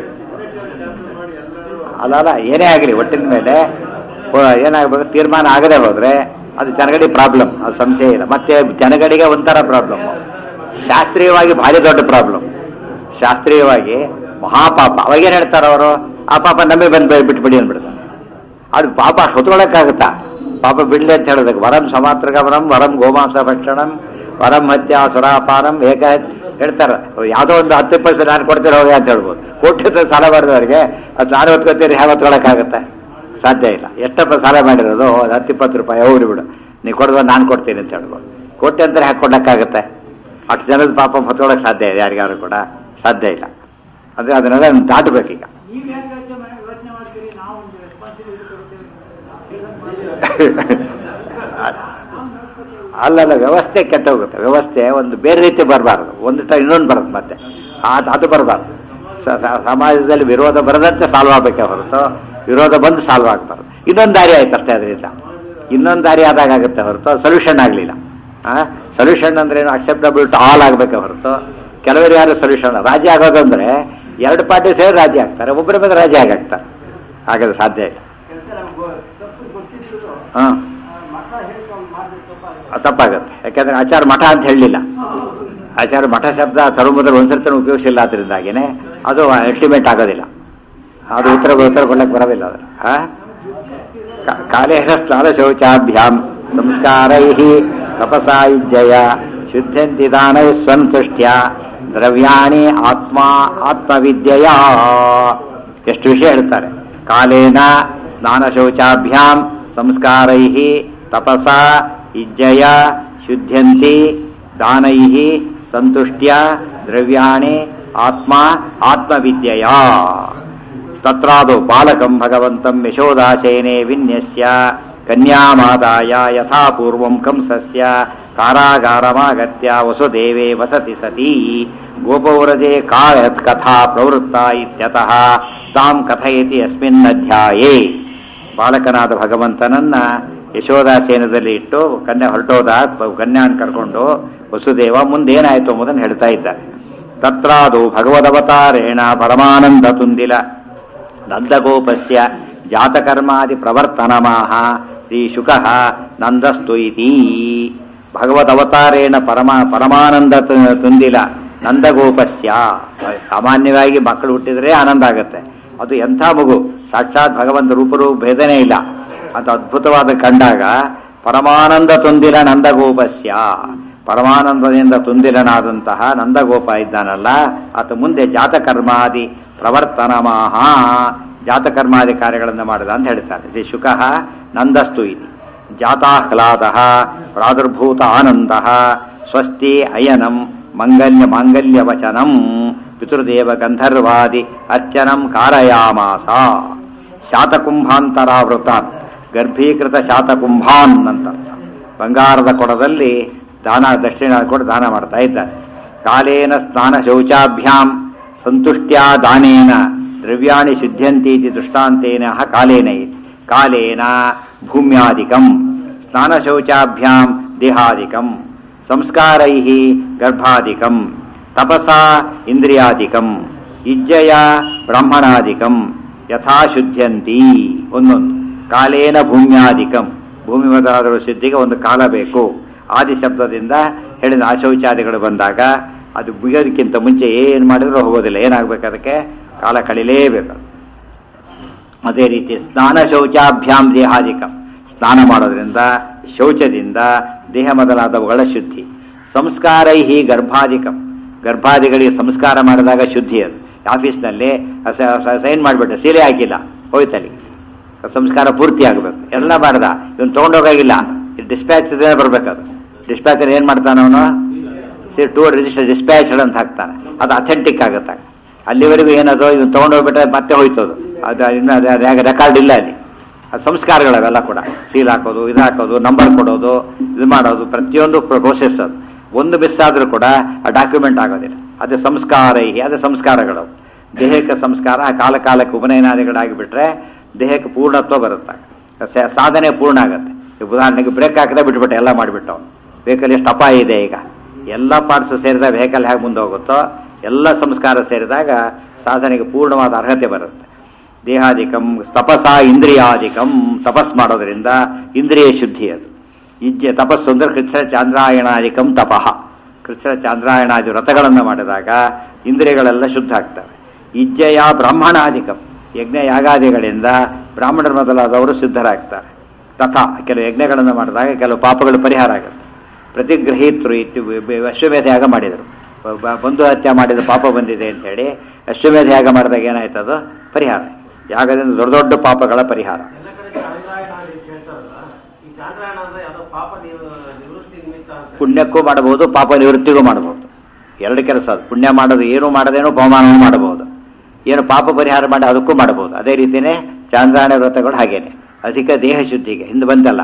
ಅಲ್ಲ ಅಲ್ಲ ಏನೇ ಆಗಲಿ ಒಟ್ಟಿನ ಮೇಲೆ ಓ- ಏನಾಗಬೇಕು ತೀರ್ಮಾನ ಆಗದೆ ಹೋದ್ರೆ ಅದು ಜನಗಡಿ ಪ್ರಾಬ್ಲಮ್ ಅದು ಸಂಶಯ ಇಲ್ಲ ಮತ್ತೆ ಜನಗಡಿಗೆ ಒಂಥರ ಪ್ರಾಬ್ಲಮ್ ಶಾಸ್ತ್ರೀಯವಾಗಿ ಭಾರಿ ದೊಡ್ಡ ಪ್ರಾಬ್ಲಮ್ ಶಾಸ್ತ್ರೀಯವಾಗಿ ಮಹಾಪಾಪ ಅವಾಗೇನು ಹೇಳ್ತಾರೆ ಅವರು ಆ ಪಾಪ ನಮಗೆ ಬಂದು ಬಿಟ್ಬಿಡಿ ಅಂದ್ಬಿಡ್ತಾರೆ ಅದು ಪಾಪ ಹೊತ್ಕೊಳಕ್ಕಾಗುತ್ತಾ ಪಾಪ ಬಿಡ್ಲಿ ಅಂತ ಹೇಳೋದಕ್ಕೆ ವರಂ ಸಮಾತ್ರಗಮನಂ ವರಂ ಗೋಮಾಂಸ ಭಕ್ಷಣಂ ವರಂ ಹತ್ಯ ಸುರಾಪಾನಂ ಏಕ ಹೇಳ್ತಾರೆ ಯಾವುದೋ ಒಂದು ಹತ್ತು ಇಪ್ಪತ್ತು ನಾನು ಕೊಡ್ತೀನಿ ಹೋಗಿ ಅಂತ ಹೇಳ್ಬೋದು ಕೋಟಿ ಸಾಲ ಮಾಡಿದವರಿಗೆ ಅದು ನಾನು ಹೊತ್ಕೊತೀರಿ ಹೇಗೆ ಹೊತ್ಕೊಳಕ್ಕಾಗತ್ತೆ ಸಾಧ್ಯ ಇಲ್ಲ ಎಷ್ಟಪ್ಪ ಸಾಲ ಮಾಡಿರೋದು ಒಂದು ಹತ್ತು ಇಪ್ಪತ್ತು ರೂಪಾಯಿ ಹೋಗ್ರಿ ಬಿಡು ನೀವು ಕೊಡೋದು ನಾನು ಕೊಡ್ತೀನಿ ಅಂತ ಹೇಳ್ಬೋದು ಕೋಟಿ ಅಂತಾರೆ ಹೇಗೆ ಕೊಡಕ್ಕಾಗತ್ತೆ ಅಷ್ಟು ಜನದ ಪಾಪ ಹೊತ್ಕೊಳಕ್ಕೆ ಸಾಧ್ಯ ಇದೆ ಯಾರಿಗಾರು ಕೂಡ ಸಾಧ್ಯ ಇಲ್ಲ ಅದೇ ಅದನ್ನೆಲ್ಲ ದಾಟಬೇಕೀಗ ನೀವು ಯಾಕೆ ಯೋಚನೆ ಯೋಚನೆ ಮಾಡ್ತೀರಿ ನಾವು ಒಂದು ರೆಸ್ಪಾನ್ಸಿಬಿಲಿಟಿ ಅಲ್ಲಲ್ಲ ವ್ಯವಸ್ಥೆ ಕೆಟ್ಟೋಗುತ್ತೆ ವ್ಯವಸ್ಥೆ ಒಂದು ಬೇರೆ ರೀತಿ ಬರಬಾರ್ದು ಒಂದು ಟ ಇನ್ನೊಂದು ಬರುತ್ತೆ ಮತ್ತೆ ಅದು ಅದು ಬರಬಾರ್ದು ಸಮಾಜದಲ್ಲಿ ವಿರೋಧ ಬರದಂತೆ ಸಾಲ್ವ್ ಆಗಬೇಕೇ ಹೊರತು ವಿರೋಧ ಬಂದು ಸಾಲ್ವ್ ಆಗಬಾರ್ದು ಇನ್ನೊಂದು ದಾರಿ ಆಯ್ತು ಅಷ್ಟೇ ಅದರಿಂದ ಇನ್ನೊಂದು ದಾರಿ ಆದಾಗ ಆಗುತ್ತೆ ಹೊರತು ಸೊಲ್ಯೂಷನ್ ಆಗಲಿಲ್ಲ ಸೊಲ್ಯೂಷನ್ ಅಂದ್ರೆ ಏನು ಅಕ್ಸೆಪ್ಟಬಲ್ ಟು ಆಲ್ ಆಗಬೇಕೆ ಹೊರತು ಕೆಲವರು ಯಾರು ಸೊಲ್ಯೂಷನ್ ರಾಜಿ ಆಗೋದಂದ್ರೆ ಎರಡು ಪಾರ್ಟಿ ಸೇರಿ ರಾಜಿ ಆಗ್ತಾರೆ ಒಬ್ಬರ ಮೇಲೆ ರಾಜಿ ಆಗಾಗ್ತಾರೆ ಆಗದು ಸಾಧ್ಯ ಇಲ್ಲ ಕೆಲಸ ತಪ್ಪು ಗೊತ್ತಿದ್ರು ಹಾಂ ಮಕ್ಕಳ ಹೇಳ್ಕೊಂಡು ಮಾಡಿದ್ರೆ ತಪ್ಪಾಗುತ್ತೆ ತಪ್ಪಾಗುತ್ತೆ ಯಾಕಂದ್ರೆ ಆಚಾರ ಮಠ ಅಂತ ಹೇಳಲಿಲ್ಲ ಆಚಾರ ಮಠ ಶಬ್ದ ತರುಮುದಲು ಒಂದ್ಸರ್ತಿ ಉಪಯೋಗಿಸಿಲ್ಲ ಅದರಿಂದಾಗಿನೇ ಅದು ಎಸ್ಟಿಮೇಟ್ ಆಗೋದಿಲ್ಲ ಅದು ಉತ್ತರ ಉತ್ತರ ಕೊಡ್ಲಕ್ಕೆ ಬರೋದಿಲ್ಲ ಅದು ಆ? ಕ- ಕಾಲೇನ ಸ್ನಾನ ಶೌಚಾಭ್ಯಾಂ ಸಂಸ್ಕಾರೈ ತಪಸಾಯುಜ್ಯಯ ಶುದ್ಧಂತಿ ದಾನೈ ಸಂತುಷ್ಟ್ಯ ದ್ರವ್ಯಾಣಿ ಆತ್ಮ ಆತ್ಮವಿದ್ಯೆಯ ಎಷ್ಟು ವಿಷಯ ಹೇಳ್ತಾರೆ ಕಾಲೇನ ಸ್ನಾನ ಶೌಚಾಭ್ಯಾಂ ಸಂಸ್ಕಾರೈ ತಪಸ ಇಜ್ಜಯ ಶುದ್ಧಂತಿ ದಾನೈ ಸಂತುಷ್ಟ್ಯ ದ್ರವ್ಯಾಣಿ ಆತ್ಮ ಆತ್ಮವಿದ್ಯೆಯ ತತ್ರಾದು ಬಾಲಕಂ ಭಗವಂತಂ ಯಶೋದಾಶಯನೆ ವಿನ್ಯಸ್ಯ ಕನ್ಯಾಮಾದಾಯ ಯಥಾ ಪೂರ್ವಂ ಕಂಸಸ್ಯ ಕಾರಾಗಾರಮಾಗತ್ಯ ವಸುದೇವೇ ವಸತಿ ಸತಿ ಗೋಪೌರಜೆ ಕಾಯತ್ ಕಥಾ ಪ್ರವೃತ್ತ ಇತ್ಯತಃ ತಾಂ ಕಥಯತಿ ಅಸ್ಮಿನ್ ಅಧ್ಯಾಯೇ ಬಾಲಕನಾದ ಭಗವಂತನನ್ನ ಯಶೋದಾಸೇನದಲ್ಲಿ ಇಟ್ಟು ಕನ್ಯಾ ಹೊರಟೋದ ಕನ್ಯಾನ್ ಕರ್ಕೊಂಡು ವಸುದೇವ ಮುಂದೇನಾಯ್ತು ಎಂಬುದನ್ನು ಹೇಳ್ತಾ ಇದ್ದಾರೆ ತತ್ರಾದು ಭಗವದವತಾರೇಣ ಪರಮಾನಂದ ತುಂದಿಲ ನಂದಗೋಪಸ್ಯ ಜಾತಕರ್ಮಾದಿ ಪ್ರವರ್ತನಮಾಹ ಶ್ರೀ ಶುಕ ನಂದಸ್ತು ಇತಿ ಭಗವದವತಾರೇಣ ಪರಮ ಪರಮಾನಂದ ತು- ತುಂದಿಲ ನಂದಗೋಪಸ್ಯ ಸಾಮಾನ್ಯವಾಗಿ ಮಕ್ಕಳು ಹುಟ್ಟಿದ್ರೆ ಆನಂದ ಆಗುತ್ತೆ ಅದು ಎಂಥ ಮಗು ಸಾಕ್ಷಾತ್ ಭಗವಂತ ರೂಪರೂ ಭೇದನೇ ಇಲ್ಲ ಅದು ಅದ್ಭುತವಾದ ಕಂಡಾಗ ಪರಮಾನಂದ ತುಂದಿಲ ನಂದಗೋಪಸ್ಯ ಪರಮಾನಂದದಿಂದ ತುಂದಿಲನಾದಂತಹ ನಂದಗೋಪ ಇದ್ದಾನಲ್ಲ ಆತ ಮುಂದೆ ಜಾತಕರ್ಮಾದಿ ಪ್ರವರ್ತನಮಾಹ ಜಾತಕರ್ಮಾದಿ ಕಾರ್ಯಗಳನ್ನು ಮಾಡಿದ ಅಂತ ಹೇಳ್ತಾರೆ ಶ್ರೀ ಶುಕ ನಂದಸ್ತು ಇತಿ ಜಾತಾಹ್ಲಾದ ಪ್ರಾದುರ್ಭೂತ ಆನಂದ ಸ್ವಸ್ತಿ ಅಯನಂ ಮಂಗಲ್ಯ ಮಾಂಗಲ್ಯವಚನಂ ಪಿತೃದೇವ ಗಂಧರ್ವಾದಿ ಅರ್ಚನಂ ಕಾರಯಾಮಾಸ ಶಾತಕುಂಭಾಂತರಾವೃತಾನ್ ಗರ್ಭೀಕೃತ ಶಾತಕುಂಭಾನ್ ಅಂತ ಬಂಗಾರದ ಕೊಡದಲ್ಲಿ ದಾನ ದಕ್ಷಿಣ ಕೊಟ್ಟು ದಾನ ಮಾಡ್ತಾ ಇದ್ದಾರೆ ಕಾಲೇನ ಸ್ನಾನ ಶೌಚಾಭ್ಯಾಂ ಸಂತುಷ್ಟ್ಯಾ ದಾನೇನ ದ್ರವ್ಯಾಣಿ ಶುದ್ಧ್ಯಂತಿ ಇತಿ ದೃಷ್ಟಾಂತೇನ ಕಾಲೇನ ಇತಿ ಕಾಲೇನ ಭೂಮ್ಯಾದಿಕಂ ಸ್ನಾನಶೌಚಾಭ್ಯಾಂ ದೇಹಾದಿಕಂ ಸಂಸ್ಕಾರೈ ಗರ್ಭಾದಿಕಂ ತಪಸಾ ಇಂದ್ರಿಯಾದಿಕಂ ಇಜ್ಜಯ ಬ್ರಾಹ್ಮಣಾದಿಕಂ ಯಥಾ ಶುದ್ಧ್ಯಂತಿ ಒಂದೊಂದು ಕಾಲೇನ ಭೂಮ್ಯಾದಿಕಂ ಭೂಮಿ ಮೊದಲಾದರೂ ಶುದ್ಧಿಗೆ ಒಂದು ಕಾಲ ಬೇಕು ಆದಿ ಶಬ್ದದಿಂದ ಹೇಳಿದ ಆಶೌಚಾದಿಗಳು ಬಂದಾಗ ಅದು ಮುಗಿಯೋದಕ್ಕಿಂತ ಮುಂಚೆ ಏನು ಮಾಡಿದ್ರೂ ಹೋಗೋದಿಲ್ಲ ಏನಾಗಬೇಕು ಅದಕ್ಕೆ ಕಾಲ ಕಳಿಲೇಬೇಕು ಅದೇ ರೀತಿ ಸ್ನಾನ ಶೌಚಾಭ್ಯಾಂ ದೇಹಾದಿಕಂ ಸ್ನಾನ ಮಾಡೋದ್ರಿಂದ ಶೌಚದಿಂದ ದೇಹ ಮೊದಲಾದವುಗಳ ಶುದ್ಧಿ ಸಂಸ್ಕಾರೈ ಗರ್ಭಾಧಿಕಂ ಗರ್ಭಾದಿಗಳಿಗೆ ಸಂಸ್ಕಾರ ಮಾಡಿದಾಗ ಶುದ್ಧಿ ಅದು ಆಫೀಸ್ನಲ್ಲಿ ಸೈನ್ ಮಾಡಿಬಿಟ್ರೆ ಸೀಲೆ ಹಾಕಿಲ್ಲ ಹೋಯ್ತಲ್ಲಿ ಸಂಸ್ಕಾರ ಪೂರ್ತಿ ಆಗಬೇಕು ಎಲ್ಲ ಮಾಡ್ದ ಇವನು ತೊಗೊಂಡೋಗಾಗಿಲ್ಲ ಡಿಸ್ಪ್ಯಾಚ್ ಬರ್ಬೇಕದು ಡಿಸ್ಪ್ಯಾಚ್ ಏನು ಮಾಡ್ತಾನೆ ಅವನು ಸಿ ಟೂ ರಿಜಿಸ್ಟರ್ ಡಿಸ್ಪ್ಯಾಚ್ಡ್ ಅಂತ ಹಾಕ್ತಾನೆ ಅದು ಅಥೆಂಟಿಕ್ ಆಗುತ್ತೆ ಅಲ್ಲಿವರೆಗೂ ಏನದು ಇವನು ತೊಗೊಂಡೋಗ್ಬಿಟ್ರೆ ಮತ್ತೆ ಹೋಯ್ತದು ಅದು ಇನ್ನು ಅದು ರೆಕಾರ್ಡ್ ಇಲ್ಲ ಅಲ್ಲಿ ಅದು ಸಂಸ್ಕಾರಗಳವೆಲ್ಲ ಕೂಡ ಸೀಲ್ ಹಾಕೋದು ಇದು ಹಾಕೋದು ನಂಬರ್ ಕೊಡೋದು ಇದು ಮಾಡೋದು ಪ್ರತಿಯೊಂದು ಪ್ರೋಸೆಸ್ ಅದು ಒಂದು ಮಿಸ್ ಆದರೂ ಕೂಡ ಆ ಡಾಕ್ಯುಮೆಂಟ್ ಆಗೋದಿಲ್ಲ ಅದು ಸಂಸ್ಕಾರ ಹೀಗೆ ಅದು ಸಂಸ್ಕಾರಗಳು ದೇಹಕ್ಕೆ ಸಂಸ್ಕಾರ ಆ ಕಾಲ ಕಾಲಕ್ಕೆ ಉಪನಯನಾದಿಗಳಾಗಿ ಬಿಟ್ರೆ ದೇಹಕ್ಕೆ ಪೂರ್ಣತ್ವ ಬರುತ್ತೆ ಸ- ಸಾಧನೆ ಪೂರ್ಣ ಆಗುತ್ತೆ ಈಗ ಉದಾಹರಣೆಗೆ ಬ್ರೇಕ್ ಹಾಕದೆ ಬಿಟ್ಬಿಟ್ಟೆ ಎಲ್ಲ ಮಾಡಿಬಿಟ್ಟು ಅವನು ವೆಹಿಕಲ್ ಎಷ್ಟು ಅಪಾಯ ಇದೆ ಈಗ ಎಲ್ಲ ಪಾರ್ಟ್ಸ್ ಸೇರಿದಾಗ ವೆಹಿಕಲ್ ಹೇಗೆ ಮುಂದೆ ಹೋಗುತ್ತೋ ಎಲ್ಲ ಸಂಸ್ಕಾರ ಸೇರಿದಾಗ ಸಾಧನೆಗೆ ಪೂರ್ಣವಾದ ಅರ್ಹತೆ ಬರುತ್ತೆ ದೇಹಾದಿಕಂ ತಪಸ ಇಂದ್ರಿಯಾದಿಕಂ ತಪಸ್ ಮಾಡೋದ್ರಿಂದ ಇಂದ್ರಿಯ ಶುದ್ಧಿ ಅದು ಇಜ್ಜೆ ತಪಸ್ಸು ಅಂದ್ರೆ ಕೃಚ್ಛ ಚಾಂದ್ರಾಯಣಾದಿಕಂ ತಪಃ ಕೃಚ್ಛ ಚಾಂದ್ರಾಯಣಾದಿ ವ್ರತಗಳನ್ನು ಮಾಡಿದಾಗ ಇಂದ್ರಿಯಗಳೆಲ್ಲ ಶುದ್ಧ ಆಗ್ತವೆ ಇಜ್ಜೆಯ ಬ್ರಾಹ್ಮಣಾದಿಕಂ ಯಜ್ಞ ಯಾಗಾದಿಗಳಿಂದ ಬ್ರಾಹ್ಮಣರು ಮೊದಲಾದವರು ಶುದ್ಧರಾಗ್ತಾರೆ ತಥಾ ಕೆಲವು ಯಜ್ಞಗಳನ್ನು ಮಾಡಿದಾಗ ಕೆಲವು ಪಾಪಗಳು ಪರಿಹಾರ ಆಗುತ್ತೆ ಪ್ರತಿಗ್ರಹೀತರು ಇತ್ತು ಅಶ್ವಮೇಧ ಯಾಗ ಮಾಡಿದರು ಬ- ಬಂಧು ಹತ್ಯೆ ಮಾಡಿದ ಪಾಪ ಬಂದಿದೆ ಅಂತ ಹೇಳಿ ಅಶ್ವಮೇಧ ಯಾಗ ಮಾಡಿದಾಗ ಏನಾಯ್ತು ಅದು ಪರಿಹಾರ ಯಾಗದಿಂದ ದೊಡ್ಡ ದೊಡ್ಡ ಪಾಪಗಳ ಪರಿಹಾರ ಎಲ್ಲ ಕಡೆ ಚಾಂದ್ರಾಯಣ ಅಂತ ಹೇಳ್ತಾರಲ್ಲ ಈ ಚಾಂದ್ರಾಯಣ ಅಂದ್ರೆ ಯಾವುದೋ ಪಾಪ ನಿವ- ನಿವೃತ್ತಿ ನಿಮಿತ್ತ ಅಂತ ಪುಣ್ಯಕ್ಕೂ ಮಾಡಬಹುದು ಪಾಪ ನಿವೃತ್ತಿಗೂ ಮಾಡಬಹುದು ಎರಡು ಕೆಲಸ ಅದು ಪುಣ್ಯ ಮಾಡೋದು ಏನು ಮಾಡದೇನೋ ಬಹುಮಾನವೂ ಮಾಡಬಹುದು ಏನು ಪಾಪ ಪರಿಹಾರ ಮಾಡಿ ಅದಕ್ಕೂ ಮಾಡಬಹುದು ಅದೇ ರೀತಿಯೇ ಚಾಂದ್ರಾಯಣ ವ್ರತಗಳು ಹಾಗೇನೆ ಅಧಿಕ ದೇಹ ಶುದ್ಧಿಗೆ ಹಿಂದೆ ಬಂತಲ್ಲ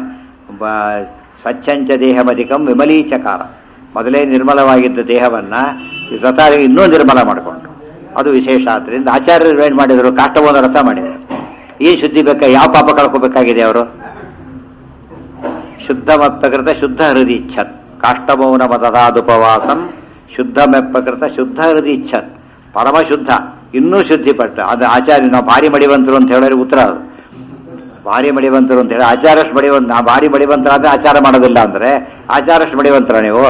ಬ- ಸ್ವಚ್ಛಂಚ ದೇಹಮಧಿಕಂ ವಿಮಲೀಚಕಾರ ಮೊದಲೇ ನಿರ್ಮಲವಾಗಿದ್ದ ದೇಹವನ್ನ ಈ ವ್ರತ ಇನ್ನೂ ನಿರ್ಮಲ ಮಾಡಿಕೊಂಡ್ರು ಅದು ವಿಶೇಷ ಆದ್ರಿಂದ ಆಚಾರ್ಯರು ಏನು ಮಾಡಿದರು ಕಾಷ್ಟವನ್ನು ವ್ರತ ಮಾಡಿದರು ಈ ಶುದ್ಧಿ ಬೇಕಾ ಯಾವ ಪಾಪ ಕಳ್ಕೋಬೇಕಾಗಿದೆ ಅವರು ಶುದ್ಧ ಮತ್ತಕೃತ ಶುದ್ಧ ಹೃದಯ ಇಚ್ಛನ್ ಕಾಷ್ಟಮೌನ ಮತದಾದುಪವಾಸಂ ಶುದ್ಧ ಮೆಪ್ಪಕೃತ ಶುದ್ಧ ಹೃದಯ ಇಚ್ಛನ್ ಪರಮ ಶುದ್ಧ ಇನ್ನೂ ಶುದ್ಧಿಪಟ್ಟ ಅದು ಆಚಾರ್ಯ ನಾವು ಭಾರಿ ಮಡಿವಂತರು ಅಂತ ಹೇಳಿದ್ರೆ ಉತ್ತರ ಅದು ಭಾರಿ ಮಡಿವಂತರು ಅಂತ ಹೇಳಿ ಆಚಾರಷ್ಟು ಮಡಿವಂತ ನಾ ಭಾರಿ ಮಡಿವಂತರಾದ್ರೆ ಆಚಾರ ಮಾಡೋದಿಲ್ಲ ಅಂದ್ರೆ ಆಚಾರಷ್ಟು ಮಡಿವಂತರ ನೀವು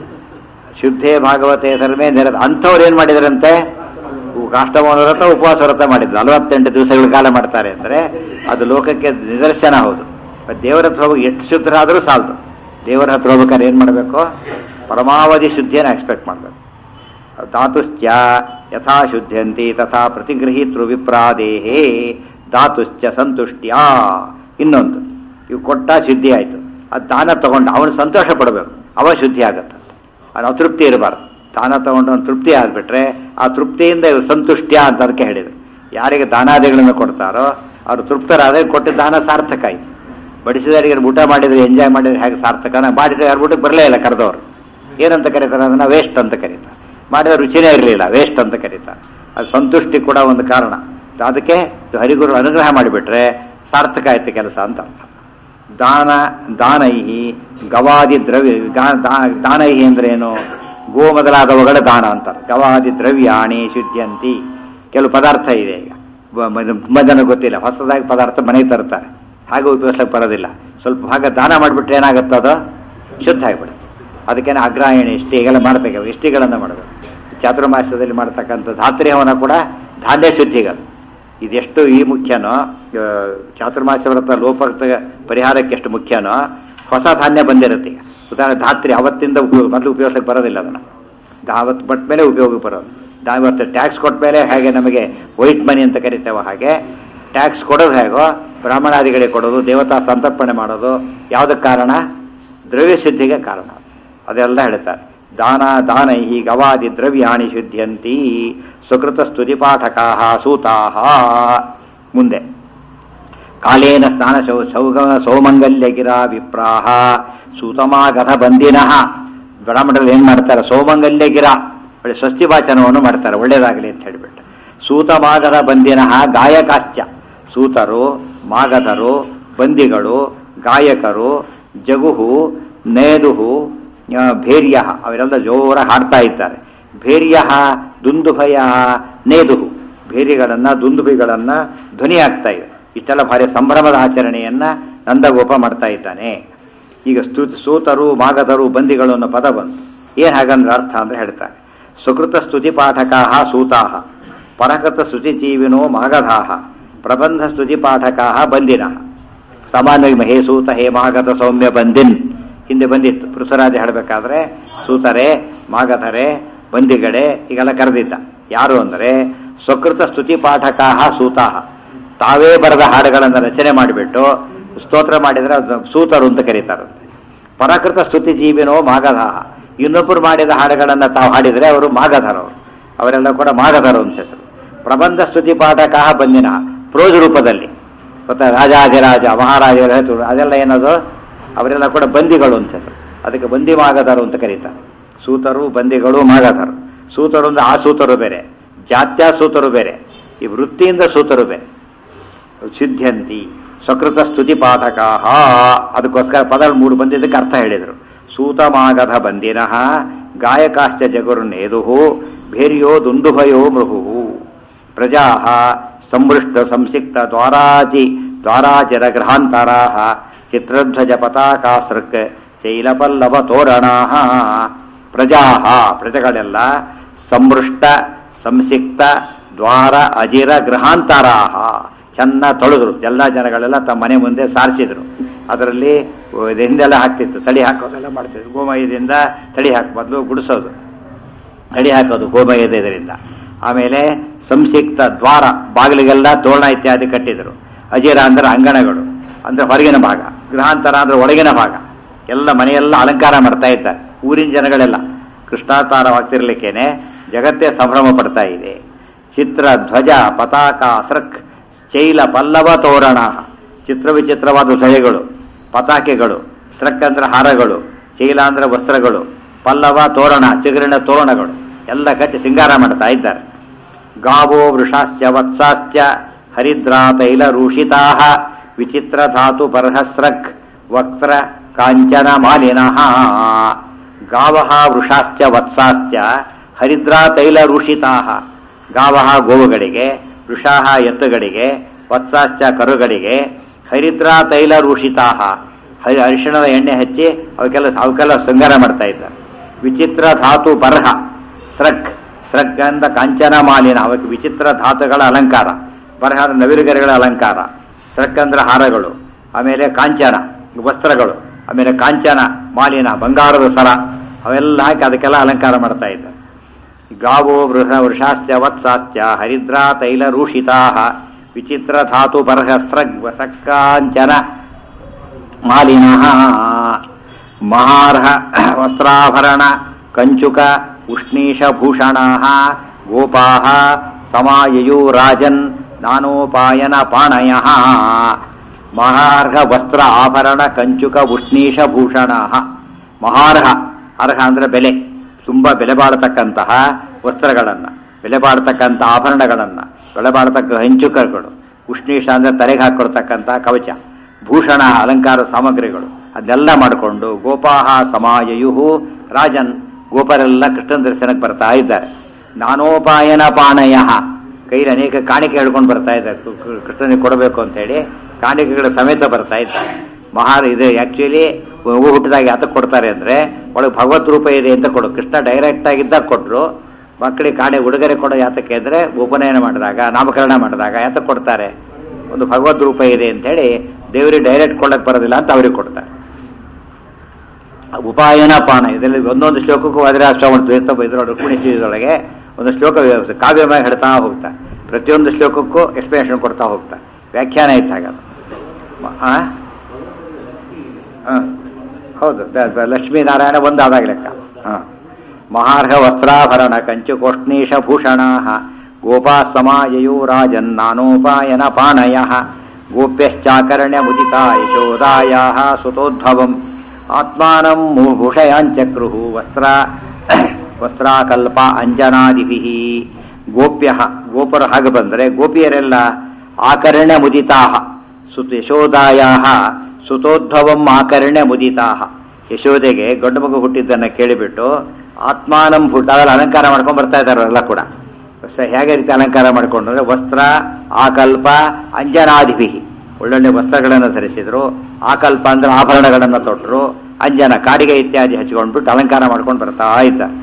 ಶುದ್ಧೇ ಭಾಗವತೆ ಧರ್ಮೇ ನಿರತ ಅಂಥವ್ರು ಏನ್ ಮಾಡಿದ್ರಂತೆ ಕಾಷ್ಟಮೌನ ವ್ರತ ಉಪವಾಸ ವ್ರತ ಮಾಡಿದ್ರು ನಲವತ್ತೆಂಟು ದಿವಸಗಳ ಕಾಲ ಮಾಡ್ತಾರೆ ಅಂದ್ರೆ ಅದು ಲೋಕಕ್ಕೆ ನಿದರ್ಶನ ಹೌದು but ದೇವರ ಹತ್ರ ಹೋಗಿ ಎಷ್ಟು ಶುದ್ಧರಾದರೂ ಸಾಲದು ದೇವರ ಹತ್ರ ಹೋಗ್ಬೇಕಾದ್ರೆ ಏನ್ ಮಾಡಬೇಕು ಪರಮಾವಧಿ ಶುದ್ಧಿಯನ್ನು ಎಕ್ಸ್ಪೆಕ್ಟ್ ಮಾಡಬೇಕು ಧಾತುಶ್ಚ ಯಥಾ ಶುದ್ಧಂತಿ ತಥಾ ಪ್ರತಿಗೃಹೀತೃ ವಿಪ್ರಾದೇಹೇ ಧಾತುಶ್ಚ ಸಂತುಷ್ಟ್ಯ ಇನ್ನೊಂದು ಇವು ಕೊಟ್ಟ ಶುದ್ಧಿ ಆಯಿತು ಅದು ದಾನ ತಗೊಂಡು ಅವನು ಸಂತೋಷ ಪಡಬೇಕು ಅವ ಶುದ್ಧಿ ಆಗತ್ತೆ ಅವನು ಅತೃಪ್ತಿ ಇರಬಾರ್ದು ದಾನ ತಗೊಂಡು ಅವನು ತೃಪ್ತಿ ಆಗಿಬಿಟ್ರೆ ಆ ತೃಪ್ತಿಯಿಂದ ಇವ್ರು ಸಂತುಷ್ಟ್ಯ ಅಂತ ಅದಕ್ಕೆ ಹೇಳಿದರು ಯಾರಿಗೆ ದಾನಾದಿಗಳನ್ನು ಕೊಡ್ತಾರೋ ಅವರು ತೃಪ್ತರಾದರೆ ಕೊಟ್ಟಿದ್ದ ದಾನ ಸಾರ್ಥಕ ಆಯ್ತು ಬಡಿಸಿದವರಿಗೆ ಊಟ ಮಾಡಿದ್ರೆ ಎಂಜಾಯ್ ಮಾಡಿದ್ರೆ ಹೇಗೆ ಸಾರ್ಥಕ ನಾ ಮಾಡಿದ್ರೆ ಯಾರು ಊಟಕ್ಕೆ ಬರಲೇ ಇಲ್ಲ ಕರೆದವರು ಏನಂತ ಕರೀತಾರೆ ಅದನ್ನ ವೇಸ್ಟ್ ಅಂತ ಕರೀತಾರೆ ಮಾಡಿದ ರುಚಿನೇ ಇರಲಿಲ್ಲ ವೇಸ್ಟ್ ಅಂತ ಕರೀತಾರೆ ಅದು ಸಂತುಷ್ಟಿ ಕೂಡ ಒಂದು ಕಾರಣ ಅದಕ್ಕೆ ಹರಿಗುರು ಅನುಗ್ರಹ ಮಾಡಿಬಿಟ್ರೆ ಸಾರ್ಥಕ ಆಯ್ತು ಕೆಲಸ ಅಂತ ಅರ್ಥ ದಾನ ದಾನೈಹಿ ಗವಾದಿ ದ್ರವ್ಯ ಗಾ- ದಾ- ದಾನೈಹಿ ಅಂದ್ರೆ ಏನು ಗೋ ಮೊದಲಾದವುಗಳ ದಾನ ಅಂತಾರೆ ಗವಾದಿ ದ್ರವ್ಯಾಣಿ ಶುದ್ಧಂತಿ ಕೆಲವು ಪದಾರ್ಥ ಇದೆ ಈಗ ಬ- ಮ- ತುಂಬ ಜನ ಗೊತ್ತಿಲ್ಲ ಹೊಸದಾಗಿ ಪದಾರ್ಥ ಮನೆಗೆ ತರ್ತಾರೆ ಹಾಗೆ ಉಪಯೋಗಿಸಕ್ಕೆ ಬರೋದಿಲ್ಲ ಸ್ವಲ್ಪ ಭಾಗ ದಾನ ಮಾಡಿಬಿಟ್ರೆ ಏನಾಗುತ್ತೆ ಅದು ಶುದ್ಧ ಆಗಿಬಿಡುತ್ತೆ ಅದಕ್ಕೇನೆ ಅಗ್ರಾಯಣಿ ಇಷ್ಟಿ ಈಗೆಲ್ಲ ಮಾಡ್ಬೇಕು ಇಷ್ಟಿಗಳನ್ನು ಮಾಡಬೇಕು ಚಾತುರ್ಮಾಸ್ಯದಲ್ಲಿ ಮಾಡ್ತಕ್ಕಂಥ ಧಾತ್ರಿಹವನ ಕೂಡ ಧಾನ್ಯ ಶುದ್ಧಿಗದು ಇದೆಷ್ಟು ಈ ಮುಖ್ಯನೋ ಆ, ಚಾತುರ್ಮಾಸ್ಯ ವ್ರತ ಲೋಪಕ್ತ ಪರಿಹಾರಕ್ಕೆ ಎಷ್ಟು ಮುಖ್ಯನೋ ಹೊಸ ಧಾನ್ಯ ಬಂದಿರುತ್ತೆ ಈಗ ಉದಾಹರಣೆ ಧಾತ್ರಿ ಅವತ್ತಿಂದ ಉಪಯೋಗ ಮೊದಲು ಉಪಯೋಗಿಸಕ್ಕೆ ಬರೋದಿಲ್ಲ ಅದನ್ನು ಅವತ್ತು ಬಟ್ ಮೇಲೆ ಉಪಯೋಗಕ್ಕೆ ಬರೋದು ನಾವು ಇವತ್ತು ಟ್ಯಾಕ್ಸ್ ಕೊಟ್ಟ ಮೇಲೆ ಹೇಗೆ ನಮಗೆ ವೈಟ್ ಮನಿ ಅಂತ ಕರಿತೇವೆ ಹಾಗೆ ಟ್ಯಾಕ್ಸ್ ಕೊಡೋದು ಹೇಗೋ ಬ್ರಾಹ್ಮಣಾದಿಗಳಿಗೆ ಕೊಡೋದು ದೇವತಾ ಸಂತರ್ಪಣೆ ಮಾಡೋದು ಯಾವುದಕ್ಕೆ ಕಾರಣ ದ್ರವ್ಯ ಶುದ್ಧಿಗೆ ಕಾರಣ ಅದೆಲ್ಲ ಹೇಳ್ತಾರೆ ದಾನ ದಾನೈಹಿ ಗವಾದಿ ದ್ರವ್ಯಾಣಿ ಶುದ್ಧಂತಿ ಸುಕೃತ ಸ್ತುತಿ ಪಾಠಕಾ ಸೂತಾಹ ಮುಂದೆ ಕಾಲೇನ ಸ್ನಾನ ಶೌ ಸೌಗ ಸೌಮಂಗಲ್ಯ ಗಿರ ವಿಪ್ರಾಹ ಸೂತಮಾಗತ ಬಂದಿನಃ ಬ್ರಾಹ್ಮಣರಲ್ಲಿ ಏನ್ ಮಾಡ್ತಾರೆ ಸೌಮಂಗಲ್ಯ ಗಿರ ಒಳ್ಳೆ ಸ್ವಸ್ತಿ ವಾಚನವನ್ನು ಮಾಡ್ತಾರೆ ಒಳ್ಳೇದಾಗಲಿ ಅಂತ ಹೇಳಿಬಿಟ್ಟು ಸೂತ ಮಾಗಧ ಬಂದಿನಃ ಗಾಯಕಾಶ್ಚ ಸೂತರು ಮಾಗಧರು ಬಂದಿಗಳು ಗಾಯಕರು ಜಗುಹು ನೇದುಹು ಆ, ಭೇರ್ಯ ಅವರೆಲ್ಲ ಜೋರ ಹಾಡ್ತಾ ಇದ್ದಾರೆ ಭೇರ್ಯ ದುಂದುಭಯ ನೇದುಹು ಭೇರಿಗಳನ್ನ ದುಂದುಭಿಗಳನ್ನ ಧ್ವನಿ ಆಗ್ತಾ ಇವೆ ಇಷ್ಟೆಲ್ಲ ಭಾರಿ ಸಂಭ್ರಮದ ಆಚರಣೆಯನ್ನ ನಂದಗೋಪ ಮಾಡ್ತಾ ಇದ್ದಾನೆ ಈಗ ಸ್ತೂ ಸೂತರು ಮಾಗಧರು ಬಂದಿಗಳು ಅನ್ನೋ ಪದ ಬಂತು ಏನ್ ಹಾಗಂದ್ರೆ ಅರ್ಥ ಅಂದ್ರೆ ಹೇಳ್ತಾರೆ ಸುಕೃತ ಸ್ತುತಿ ಪಾಠಕಾ ಸೂತಾ ಪರಕೃತ ಸ್ತುತಿ ಜೀವಿನೋ ಮಾಗಧಾಹ ಪ್ರಬಂಧ ಸ್ತುತಿ ಪಾಠಕಾ ಬಂದಿನಃ ಸಾಮಾನ್ಯವಾಗಿ ಮಹೇ ಸೂತ ಹೇ ಮಾಗಧ ಸೌಮ್ಯ ಬಂದಿನ್ ಹಿಂದೆ ಬಂದಿತ್ತು ಪೃಥ್ವರಾಜ ಹೇಳಬೇಕಾದ್ರೆ ಸೂತರೆ ಮಾಗಧರೆ ಬಂದಿಗಡೆ ಈಗೆಲ್ಲ ಕರೆದಿದ್ದ ಯಾರು ಅಂದರೆ ಸ್ವಕೃತ ಸ್ತುತಿ ಪಾಠಕಾಹ ಸೂತಾಹ ತಾವೇ ಬರೆದ ಹಾಡುಗಳನ್ನು ರಚನೆ ಮಾಡಿಬಿಟ್ಟು ಸ್ತೋತ್ರ ಮಾಡಿದ್ರೆ ಅದು ಸೂತರು ಅಂತ ಕರೀತಾರಂತೆ ಪರಕೃತ ಸ್ತುತಿ ಜೀವಿನೋ ಮಾಗಧಾಹ ಇನ್ನೊಬ್ಬರು ಮಾಡಿದ ಹಾಡುಗಳನ್ನು ತಾವು ಹಾಡಿದರೆ ಅವರು ಮಾಗಧರವರು ಅವರೆಲ್ಲ ಕೂಡ ಮಾಗಧರು ಅಂತ ಹೆಸರು ಪ್ರಬಂಧ ಸ್ತುತಿ ಪಾಠಕಾಹ ಬಂದಿನ ಪ್ರೋಜ್ ರೂಪದಲ್ಲಿ ಗೊತ್ತಾ ರಾಜಾಧಿರಾಜ ಮಹಾರಾಜರ ಹೆಸರು ಅದೆಲ್ಲ ಏನದು ಅವರೆಲ್ಲ ಕೂಡ ಬಂದಿಗಳು ಅಂತ ಹೆಸರು ಅದಕ್ಕೆ ಬಂದಿ ಮಾಗಧರು ಅಂತ ಕರೀತಾರೆ ಸೂತರು ಬಂದಿಗಳು ಮಾಗಧರು ಸೂತರು ಅಂದ್ರೆ ಆ ಸೂತರು ಬೇರೆ ಜಾತ್ಯ ಸೂತರು ಬೇರೆ ಈ ವೃತ್ತಿಯಿಂದ ಸೂತರು ಬೇರೆ ಸಿದ್ಧಂತಿ ಸಕೃತ ಸ್ತುತಿ ಪಾಠಕಾಹ ಅದಕ್ಕೋಸ್ಕರ ಪದ ಮೂರು ಬಂದಿದ್ದಕ್ಕೆ ಅರ್ಥ ಹೇಳಿದರು ಸೂತಮಾಗಧ ಬಂದಿನಃ ಗಾಯಕಾಶ್ಚ ಜಗುರು ನೇದುಹು ಭೇರ್ಯೋ ದುಂದುಭಯೋ ಮೃಹು ಪ್ರಜಾ ಸಂವೃಷ್ಟ ಸಂಸಿಕ್ತ ದ್ವಾರಾಜಿ ದ್ವಾರಾಚರ ಗೃಹಾಂತರಾ ಚಿತ್ರಧ್ವಜ ಪತಾಕಾಸೃಕ್ ಶೈಲಪಲ್ಲವ ತೋರಣಾ ಪ್ರಜಾ ಪ್ರಜೆಗಳೆಲ್ಲ ಸಂವೃಷ್ಟ ಸಂಸಿಕ್ತ ದ್ವಾರ ಅಜಿರ ಗೃಹಾಂತರಾ ಚೆನ್ನ ತೊಳೆದ್ರು ಎಲ್ಲ ಜನಗಳೆಲ್ಲ ತಮ್ಮ ಮನೆ ಮುಂದೆ ಸಾರಿಸಿದ್ರು ಅದರಲ್ಲಿ ಹಿಂದೆಲ್ಲ ಹಾಕ್ತಿತ್ತು ತಡಿ ಹಾಕೋದೆಲ್ಲ ಮಾಡ್ತಿದ್ರು ಗೋಮಯದಿಂದ ತಡಿ ಹಾಕಿ ಮೊದಲು ಗುಡಿಸೋದು ತಡಿ ಹಾಕೋದು ಗೋಮಯದ ಇದರಿಂದ ಆಮೇಲೆ ಸಂಸಿಕ್ತ ದ್ವಾರ ಬಾಗಿಲಿಗೆಲ್ಲ ತೋರಣ ಇತ್ಯಾದಿ ಕಟ್ಟಿದ್ರು ಅಜಿರ ಅಂದ್ರೆ ಅಂಗಣಗಳು ಅಂದ್ರೆ ಹೊರಗಿನ ಭಾಗ ಗೃಹಾಂತರ ಅಂದ್ರೆ ಒಳಗಿನ ಭಾಗ ಎಲ್ಲ ಮನೆಯೆಲ್ಲ ಅಲಂಕಾರ ಮಾಡ್ತಾ ಇದ್ದಾರೆ ಊರಿನ ಜನಗಳೆಲ್ಲ ಕೃಷ್ಣಾತಾರವಾಗ್ತಿರ್ಲಿಕ್ಕೇನೆ ಜಗತ್ತೇ ಸಂಭ್ರಮ ಪಡ್ತಾ ಇದೆ ಚಿತ್ರ ಧ್ವಜ ಪತಾಕ ಸೃಕ್ ಚೈಲ ಪಲ್ಲವ ತೋರಣ ಚಿತ್ರ ವಿಚಿತ್ರವಾದ ಧ್ವಜಗಳು ಪತಾಕೆಗಳು ಸೃಕ್ ಅಂದ್ರೆ ಹಾರಗಳು ಚೈಲ ಅಂದ್ರೆ ವಸ್ತ್ರಗಳು ಪಲ್ಲವ ತೋರಣ ಚಿಗುರಿನ ತೋರಣಗಳು ಎಲ್ಲ ಕಟ್ಟಿ ಸಿಂಗಾರ ಮಾಡ್ತಾ ಇದ್ದಾರೆ ಗಾವೋ ವೃಷಾಶ್ಚ ವತ್ಸಾಶ್ಚ ಹರಿದ್ರಾ ತೈಲ ರೂಷಿತಾ ವಿಚಿತ್ರ ಧಾತು ಬರ್ಹಸ್ರಕ್ ವಕ್ತ್ರ ಕಾಂಚನ ಮಾಲಿನಃ ಗಾವಃ ವೃಷಾಶ್ಚ ವತ್ಸಾಶ್ಚ ಹರಿದ್ರಾ ತೈಲ ರೂಷಿತಾ ಗಾವಃ ಗೋವುಗಳಿಗೆ ವೃಷಾಹ ಎತ್ತುಗಳಿಗೆ ವತ್ಸಾಶ್ಚ ಕರುಗಳಿಗೆ ಹರಿದ್ರಾ ತೈಲ ರೂಷಿತಾ ಹರಿ ಅರಿಶಿಣದ ಎಣ್ಣೆ ಹಚ್ಚಿ ಅವಕ್ಕೆಲ್ಲ ಅವಕ್ಕೆಲ್ಲ ಶೃಂಗಾರ ಮಾಡ್ತಾ ಇದ್ದಾರೆ ವಿಚಿತ್ರ ಧಾತು ಬರ್ಹ ಸ್ರಕ್ ಸ್ರಕ್ ಅಂದ ಕಾಂಚನ ಮಾಲಿನ ಅವಕ್ಕೆ ವಿಚಿತ್ರ ಧಾತುಗಳ ಅಲಂಕಾರ ಬರಹ ಅಂದ್ರೆ ನವಿಲುಗೆರೆಗಳ ಅಲಂಕಾರ ಸ್ರಕ್ ಅಂದ್ರೆ ಹಾರಗಳು ಆಮೇಲೆ ಕಾಂಚನ ವಸ್ತ್ರಗಳು ಆಮೇಲೆ ಕಾಂಚನ ಮಾಲಿನ ಬಂಗಾರದ ಸರ ಅವೆಲ್ಲ ಹಾಕಿ ಅದಕ್ಕೆಲ್ಲ ಅಲಂಕಾರ ಮಾಡ್ತಾ ಇದ್ದಾರೆ ಗಾವೋ ಬೃಹ ವೃಷಾಶ್ಚ ವತ್ಸಾಶ್ಚ ಹರಿದ್ರಾ ತೈಲ ರೂಷಿತಾ ವಿಚಿತ್ರ ಧಾತು ಬರ್ಹ ಸ್ರಗ್ ಸಕ್ಕಾಂಚನ ಮಾಲಿನಃ ಮಹಾರ್ಹ ವಸ್ತ್ರಾಭರಣ ಕಂಚುಕ ಉಷ್ಣೀಷಭೂಷಣಾ ಗೋಪಾ ಸಮಾಯಯು ರಾಜನ್ ನಾನೋಪಾಯನ ಪಾಣಯ ಮಹಾರ್ಹ ವಸ್ತ್ರ ಆಭರಣ ಕಂಚುಕ ಉಷ್ಣೀಷಭೂಷಣ ಮಹಾರ್ಹ ಅರ್ಹ ಅಂದ್ರೆ ಬೆಲೆ ತುಂಬ ಬೆಲೆ ಬಾಳತಕ್ಕಂತಹ ವಸ್ತ್ರಗಳನ್ನು ಬೆಲೆ ಬಾಳತಕ್ಕಂಥ ಆಭರಣಗಳನ್ನು ಬೆಲೆ ಬಾಳತಕ್ಕ ಹಂಚುಕಗಳು ಉಷ್ಣೀಷ ಅಂದ್ರೆ ತಲೆಗೆ ಹಾಕೊಳ್ತಕ್ಕಂತಹ ಕವಚ ಭೂಷಣ ಅಲಂಕಾರ ಸಾಮಗ್ರಿಗಳು ಅದನ್ನೆಲ್ಲ ಮಾಡಿಕೊಂಡು ಗೋಪಾಹ ಸಮಾಯಯು ರಾಜನ್ ಗೋಪರೆಲ್ಲ ಕೃಷ್ಣನ ದರ್ಶನಕ್ಕೆ ಬರ್ತಾ ಇದ್ದಾರೆ ನಾನೋಪಾಯನ ಪಾಣಯ ಕೈಲಿ ಅನೇಕ ಕಾಣಿಕೆ ಹೇಳ್ಕೊಂಡು ಬರ್ತಾ ಇದ್ದಾರೆ ಕೃ- ಕೃ- ಕೃಷ್ಣನಿಗೆ ಕೊಡಬೇಕು ಅಂತ ಹೇಳಿ ಕಾಣಿಕೆಗಳ ಸಮೇತ ಬರ್ತಾ ಇದ್ದಾರೆ ಮಹಾ ಇದು ಆಕ್ಚುಲಿ ಮಗು ಹುಟ್ಟಿದಾಗ ಯಾತಕ್ಕೆ ಕೊಡ್ತಾರೆ ಅಂದ್ರೆ ಒಳಗೆ ಭಗವತ್ ರೂಪ ಇದೆ ಅಂತ ಕೊಡು ಕೃಷ್ಣ ಡೈರೆಕ್ಟ್ ಆಗಿದ್ದಾಗ ಕೊಟ್ಟರು ಮಕ್ಕಳಿಗೆ ಕಾಣೆ ಉಡುಗೊರೆ ಕೊಡೋ ಯಾತಕ್ಕೆ ಅಂದ್ರೆ ಉಪನಯನ ಮಾಡಿದಾಗ ನಾಮಕರಣ ಮಾಡಿದಾಗ ಯಾತಕ್ಕೆ ಕೊಡ್ತಾರೆ ಒಂದು ಭಗವದ್ ರೂಪ ಇದೆ ಅಂತ ಹೇಳಿ ದೇವರಿಗೆ ಡೈರೆಕ್ಟ್ ಕೊಡಕ್ಕೆ ಬರೋದಿಲ್ಲ ಅಂತ ಅವ್ರಿಗೆ ಕೊಡ್ತಾರೆ ಉಪಾಯನ ಪಾನ ಇದರಲ್ಲಿ ಒಂದೊಂದು ಶ್ಲೋಕಕ್ಕೂ ವಜ್ರಾಶ್ರಮ ಇದ್ರೊಳಗೆ ಕುಣಿಸಿದೊಳಗೆ ಒಂದು ಶ್ಲೋಕ ಕಾವ್ಯಮಯ ಹೇಳ್ತಾ ಹೋಗ್ತಾ ಪ್ರತಿಯೊಂದು ಶ್ಲೋಕಕ್ಕೂ ಎಕ್ಸ್ಪ್ಲನೇಷನ್ ಕೊಡ್ತಾ ಹೋಗ್ತಾ ವ್ಯಾಖ್ಯಾನ ಇತ್ತು ಹಾಗೆ ಅದು. ಮ- ಆ? ಆ, ಹೌದು ದ- ದ- ಲಕ್ಷ್ಮೀನಾರಾಯಣ ಒಂದು ಆದಾಗ ಲೆಕ್ಕ ಹಾಂ ಮಹಾರ್ಹ ವಸ್ತ್ರಾಭರಣ ಕಂಚುಕೋಷ್ಣೀಷ ಭೂಷಣಾ ಗೋಪಾ ಸಮಾಯಯೋ ರಾಜನ್ ನಾನೋಪಾಯನ ಪಾಣಯ ಗೋಪ್ಯಶ್ಚಾಕರ್ಣ್ಯ ಮುದಿತಾ ಯಶೋದಾಯಾ ಸುತೋದ್ಭವಂ ಆತ್ಮಾನಂ ಭೂಷಯಾಂಚಕ್ರು ವಸ್ತ್ರ ವಸ್ತ್ರಾಕಲ್ಪ ಅಂಜನಾದಿಭಿ ಗೋಪ್ಯ ಗೋಪರು ಹಾಗೆ ಬಂದರೆ ಗೋಪಿಯರೆಲ್ಲ ಆಕರ್ಣ್ಯ ಮುದಿತಾಹ ಸುತ ಯಶೋದಾಯ ಸುತೋದ್ಭವಂ ಆಕರ್ಣ್ಯ ಮುದಿತಾಹ ಯಶೋದೆಗೆ ಗಂಡು ಮಗು ಹುಟ್ಟಿದ್ದನ್ನು ಕೇಳಿಬಿಟ್ಟು ಆತ್ಮಾನಂ ಹುಟ್ಟ ಅದರಲ್ಲಿ ಅಲಂಕಾರ ಮಾಡ್ಕೊಂಡು ಬರ್ತಾ ಇದ್ದಾರೆ ಎಲ್ಲ ಕೂಡ ಸ ಹೇಗೆ ರೀತಿ ಅಲಂಕಾರ ಮಾಡಿಕೊಂಡ್ರೆ ವಸ್ತ್ರ ಆಕಲ್ಪ ಅಂಜನಾದಿಭಿ ಒಳ್ಳೊಳ್ಳೆ ವಸ್ತ್ರಗಳನ್ನು ಧರಿಸಿದ್ರು ಆಕಲ್ಪ ಅಂದ್ರೆ ಆಭರಣಗಳನ್ನು ತೊಟ್ಟರು ಅಂಜನ ಕಾಡಿಗೆ ಇತ್ಯಾದಿ ಹಚ್ಕೊಂಡ್ಬಿಟ್ಟು ಅಲಂಕಾರ ಮಾಡ್ಕೊಂಡು ಬರ್ತಾ ಇದ್ದಾರೆ